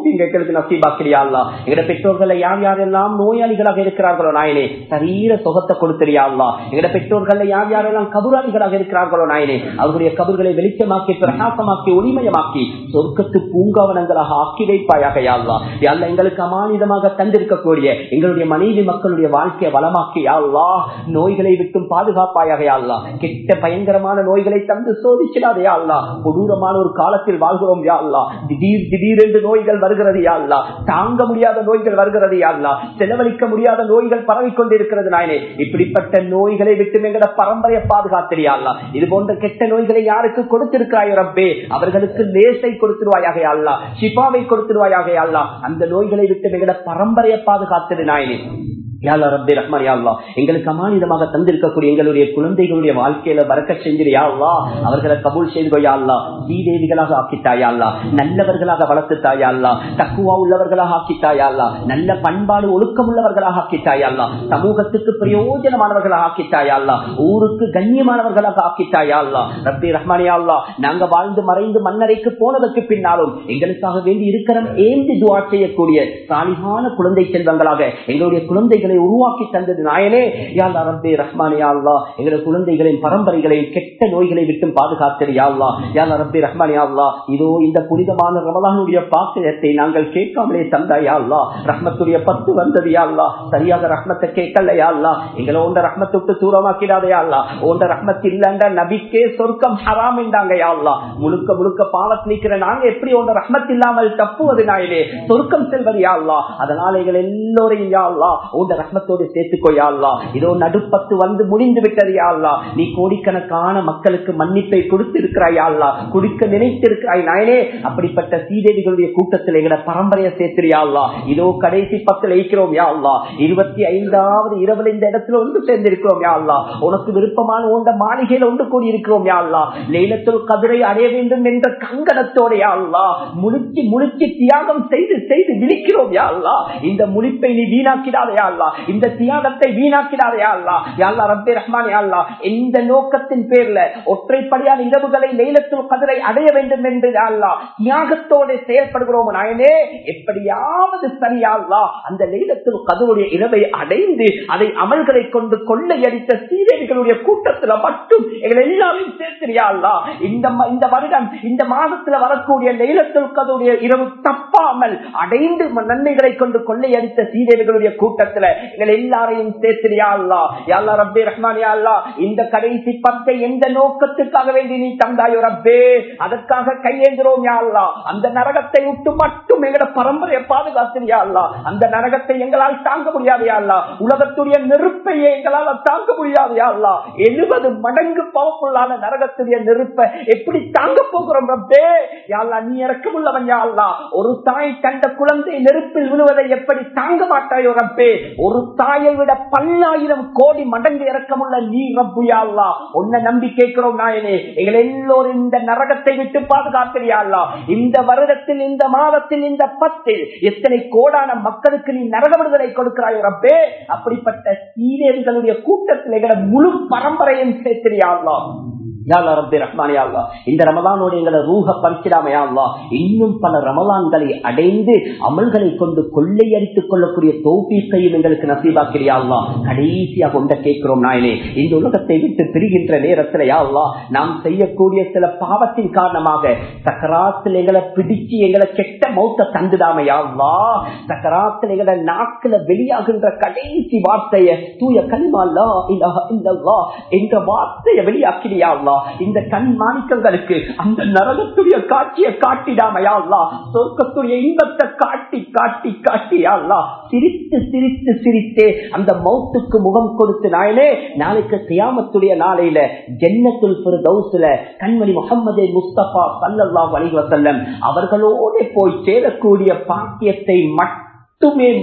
தௌஃபீக் எங்களுக்கு நசீபாக்கிறியா அல்லா எங்கட பெற்றோர்கள் யார் யாரெல்லாம் நோயாளிகளாக இருக்கிறார்களோ நாயனே சரீர சுகத்தை கொடுத்திரியா அல்லா எங்கட பெற்றோர்கள் யார் யாரெல்லாம் கபுராளிகளாக இருக்கிறார்களோ நாயனே அவருடைய கபர்களை வெளிச்சமாக்கி பிரகாசமாக்கி ஒளிமயமாக்கி சொர்க்கத்து பூங்காவனங்களாக ஆக்கி வைப்பாயாக யாழ்லா யாழ்ல எங்களுக்கு அமானிதமாக தந்திருக்கக்கூடிய எங்களுடைய மனைவி மக்களுடைய வாழ்க்கையை வளமாக்கி யாழ்லா நோய்களை விட்டும் பாதுகாப்பாயாக யாழ்லா கெட்ட பயங்கரமான நோய்களை தந்து சோதிச்சிடாதே யாழ்லா கொடூரமான ஒரு காலத்தில் வாழ்கிறோம் யாழ்லா திடீர் திடீரென்று நோய்கள் வருகிறது யாழ்லா தாங்க முடியாத நோய்கள் வருகிறது யாழ்லா செலவழிக்க முடியாத நோய்கள் பரவிக் கொண்டிருக்கிறது நாயனே இப்படிப்பட்ட நோய்களை விட்டு எங்கட பரம்பரையை பாதுகாத்திரியாள்லா இது போன்ற கெட்ட நோய்களை யாருக்கு கொடுத்திருக்கிறாய் ரப்பே அவர்களுக்கு லேசை கொடுத்துருவாயாக அல்லா ஷிபாவை கொடுத்துருவாயாக அல்லா அந்த நோய்களை விட்டு எங்கட பரம்பரையை பாதுகாத்திரு நாயனே யாழ்லா ரப்பே ரஹ்மான் யாழ்லா எங்களுக்கு அமானிதமாக தந்திருக்கக்கூடிய எங்களுடைய குழந்தைகளுடைய வாழ்க்கையில வரக்க செஞ்சிரு யாழ்லா அவர்களை கபூல் செய்து யாழ்லா ஸ்ரீதேவிகளாக ஆக்கித்தாயாள்லா நல்லவர்களாக வளர்த்துத்தாயாள்லா தக்குவா உள்ளவர்களாக ஆக்கித்தாயாள்லா நல்ல பண்பாடு ஒழுக்கம் உள்ளவர்களாக ஆக்கித்தாயாள்லா சமூகத்துக்கு பிரயோஜனமானவர்களாக ஆக்கித்தாயாள்லா ஊருக்கு கண்ணியமானவர்களாக ஆக்கித்தாயாள்லா ரப்பே ரஹ்மானியாள்லா நாங்க வாழ்ந்து மறைந்து மன்னரைக்கு போனதற்கு பின்னாலும் எங்களுக்காக வேண்டி இருக்கிற ஏந்தி துவா செய்யக்கூடிய சாலிகான குழந்தை செல்வங்களாக எங்களுடைய குழந்தைகளை உருவாக்கி தந்தது நாயனே யாழ்லா ரப்பே ரஹ்மானே யாழ்லா எங்களுடைய குழந்தைகளின் பரம்பரைகளையும் கெட்ட நோய்களை விட்டும் பாதுகாத்தது யாழ்லா யாழ்லா ரப்பே ரஹ்மானே யாழ்லா இதோ இந்த புனிதமான ரமலானுடைய பாக்கியத்தை நாங்கள் கேட்காமலே தந்தா யாழ்லா ரஹ்மத்துடைய பத்து வந்தது யாழ்லா சரியாக ரஹ்மத்தை கேட்கல யாழ்லா எங்களை உண்ட ரஹ்மத்தை விட்டு தூரமாக்கிடாதே யாழ்லா உண்ட ரஹ்மத் இல்லண்ட நபிக்கே சொர்க்கம் ஹராம் என்றாங்க யாழ்லா முழுக்க முழுக்க பாவத் நீக்கிற நாங்க எப்படி உண்ட ரஹ்மத் இல்லாமல் தப்புவது நாயிலே சொர்க்கம் செல்வது யாழ்லா அதனால எங்கள் எல்லோரையும் யாழ்லா உண்ட ரஹ்மத்தோடு சேர்த்துக்கோ யாழ்லா இதோ நடுப்பத்து வந்து முடிந்து விட்டது யாழ்லா நீ கோடிக்கணக்கான மக்களுக்கு மன்னிப்பை கொடுத்திருக்கிறாய் யாழ்லா குடிக்க நினைத்திருக்கிறாய் நாயனே அப்படிப்பட்ட சீதேவிகளுடைய கூட்டத்தில் எங்கட பரம்பரையை சேர்த்திரியாள்லா இதோ கடைசி பத்தில் இருக்கிறோம் யாழ்லா இருபத்தி ஐந்தாவது இரவுல இந்த இடத்துல ஒன்று சேர்ந்திருக்கிறோம் யாழ்லா உனக்கு விருப்பமான உண்ட மாளிகையில ஒன்று கூடி இருக்கிறோம் யாழ்லா லைலத்துல் கதிரை அடைய வேண்டும் என்ற கங்கணத்தோட யாழ்லா முழிச்சு முழிச்சு தியாகம் செய்து செய்து விழிக்கிறோம் யாழ்லா இந்த முழிப்பை நீ வீணாக்கிடாதே யாழ்லா இந்த தியாகத்தை வீணாக்கிடாதே யாழ்லா யாழ்லா ரப்பே ரஹ்மான் யாழ்லா எந்த நோக்கத்தின் பேர்ல ஒற்றைப்படியான இரவுகளை லைலத்துல் கதிரை அடைய வேண்டும் என்று யாழ்லா தியாகத்தோட செயல்படுகிறோம் நாயனே எப்படியாவது சரியாள்லா அந்த லைலத்துல் கதருடைய இரவை அடைந்து அதை அமல்களை கொண்டு கொள்ளையடித்த சீரடிகளுடைய கூட்டத்துல மட்டும் எங்களை எல்லாரும் சேர்த்திரியாள்லா இந்த ம- இந்த வருடம் இந்த மாதத்துல வரக்கூடிய லைலத்துல் கதருடைய இரவு தப்பாமல் அடைந்து ம- நன்மைகளை கொண்டு கொள்ளையடித்த சீரடிகளுடைய கூட்டத்துல எங்களை எல்லாரையும் சேர்த்திரியாள்லா யாழ்லா ரப்பே ரஹ்மான் யாழ்லா இந்த கடைசி பத்தை எந்த நோக்கத்துக்காக வேண்டி நீ தந்தாயோ ரப்பே அதற்காக கையேந்திரோம் யாழ்லா அந்த நரகத்தை விட்டு மட்டும் எங்களோட பரம்பரையை பாதுகாத்திரியா அல்லா அந்த நரகத்தை எங்களால் தாங்க முடியாது அல்லா உலகத்துடைய நெருப்பையே எங்களால் தாங்க முடியாது அல்லா எழுபது மடங்கு பவப்புள்ளான நரகத்துடைய நெருப்பை எப்படி தாங்க போகிறோம் ரப்பே யாழ்லா நீ இறக்கமுள்ளவன் யாழ்லா ஒரு தாய் கண்ட குழந்தை நெருப்பில் விழுவதை எப்படி தாங்க மாட்டாயோ ரப்பே ஒரு தாயை விட பல்லாயிரம் கோடி மடங்கு இறக்கமுள்ள நீ ரப்பு யாழ்லா உன்னை நம்பி கேட்கிறோம் நாயனே எங்கள் எல்லோரும் இந்த நரகத்தை விட்டு பாதுகாக்கிறியா இந்த வருடத்தில் இந்த மாதத்தில் இந்த பத்தில் எத்தனை கோடான மக்களுக்கு நீ நரக விடுதலை கொடுக்கிறாய் ரப்பே அப்படிப்பட்ட சீரேவிகளுடைய கூட்டத்தில் எங்களை முழு பரம்பரையும் சேர்த்திரியாள்லா யாழ்லா ரப்பே ரஹ்மானே யாழ்லா. இந்த ரமலானோட எங்களை ரூஹ பறிச்சிடாமையாள்லா இன்னும் பல ரமலான்களை அடைந்து அமல்களை கொண்டு கொள்ளையடித்துக் கொள்ளக்கூடிய தோப்பீக்கையும் எங்களுக்கு நசீபாக்கிறியாள்லா கடைசியாக கொண்ட கேட்கிறோம் நாயனே இந்த உலகத்தை விட்டு பிரிகின்ற நேரத்தில் யாழ்லா நாம் செய்யக்கூடிய சில பாவத்தின் காரணமாக சக்கராத்தில் எங்களை பிடிச்சு எங்களை கெட்ட மௌத்த தந்துடாமையாள்லா சக்கராத்தில் எங்களை நாக்குல வெளியாகின்ற கடைசி வார்த்தைய தூய கனிமாலா இல்லல்லா என்ற வார்த்தையை வெளியாக்கிறியாள்லா இந்த கண் மாணிக்கங்களுக்கு அந்த நரகத்துடைய காட்சியை காட்டிடாமையாள்லா சொர்க்கத்துடைய இன்பத்தை காட்டி காட்டி காட்டியாள்லா சிரித்து சிரித்து சிரித்தே அந்த மௌத்துக்கு முகம் கொடுத்து நாயனே நாளைக்கு கியாமத்துடைய நாளையில ஜென்னத்துல் பிரதௌஸ்ல கண்மணி முகமது முஸ்தபா சல்லல்லாஹு அலைஹி வஸல்லம் அவர்களோட போய் சேரக்கூடிய பாக்கியத்தை மட்டுமே மட்டும்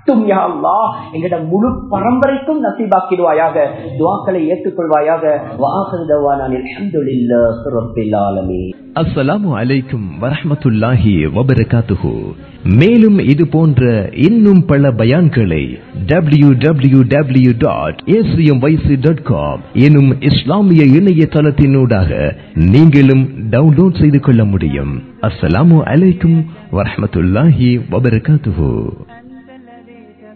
மட்டும் யா அல்லாஹ் எங்கட முழு பரம்பரைக்கும் நசீபாக்கிடுவாயாக துவாக்களை ஏற்றுக்கொள்வாயாக வாஹர் தவானான் அல்ஹம்துலில்லாஹி ரப்பில் ஆலமீன் அஸ்ஸலாமு அலைக்கும் வரஹ்மத்துல்லாஹி வபரகாத்துஹு மேலும் இது போன்ற இன்னும் பல பயான்களை W W W dot dot com எனும் இஸ்லாமிய இணையதளத்தினூடாக நீங்களும் டவுன்லோட் செய்து கொள்ள முடியும் அஸ்ஸலாமு அலைக்கும் வரஹ்மத்துல்லாஹி வபரகாத்துஹு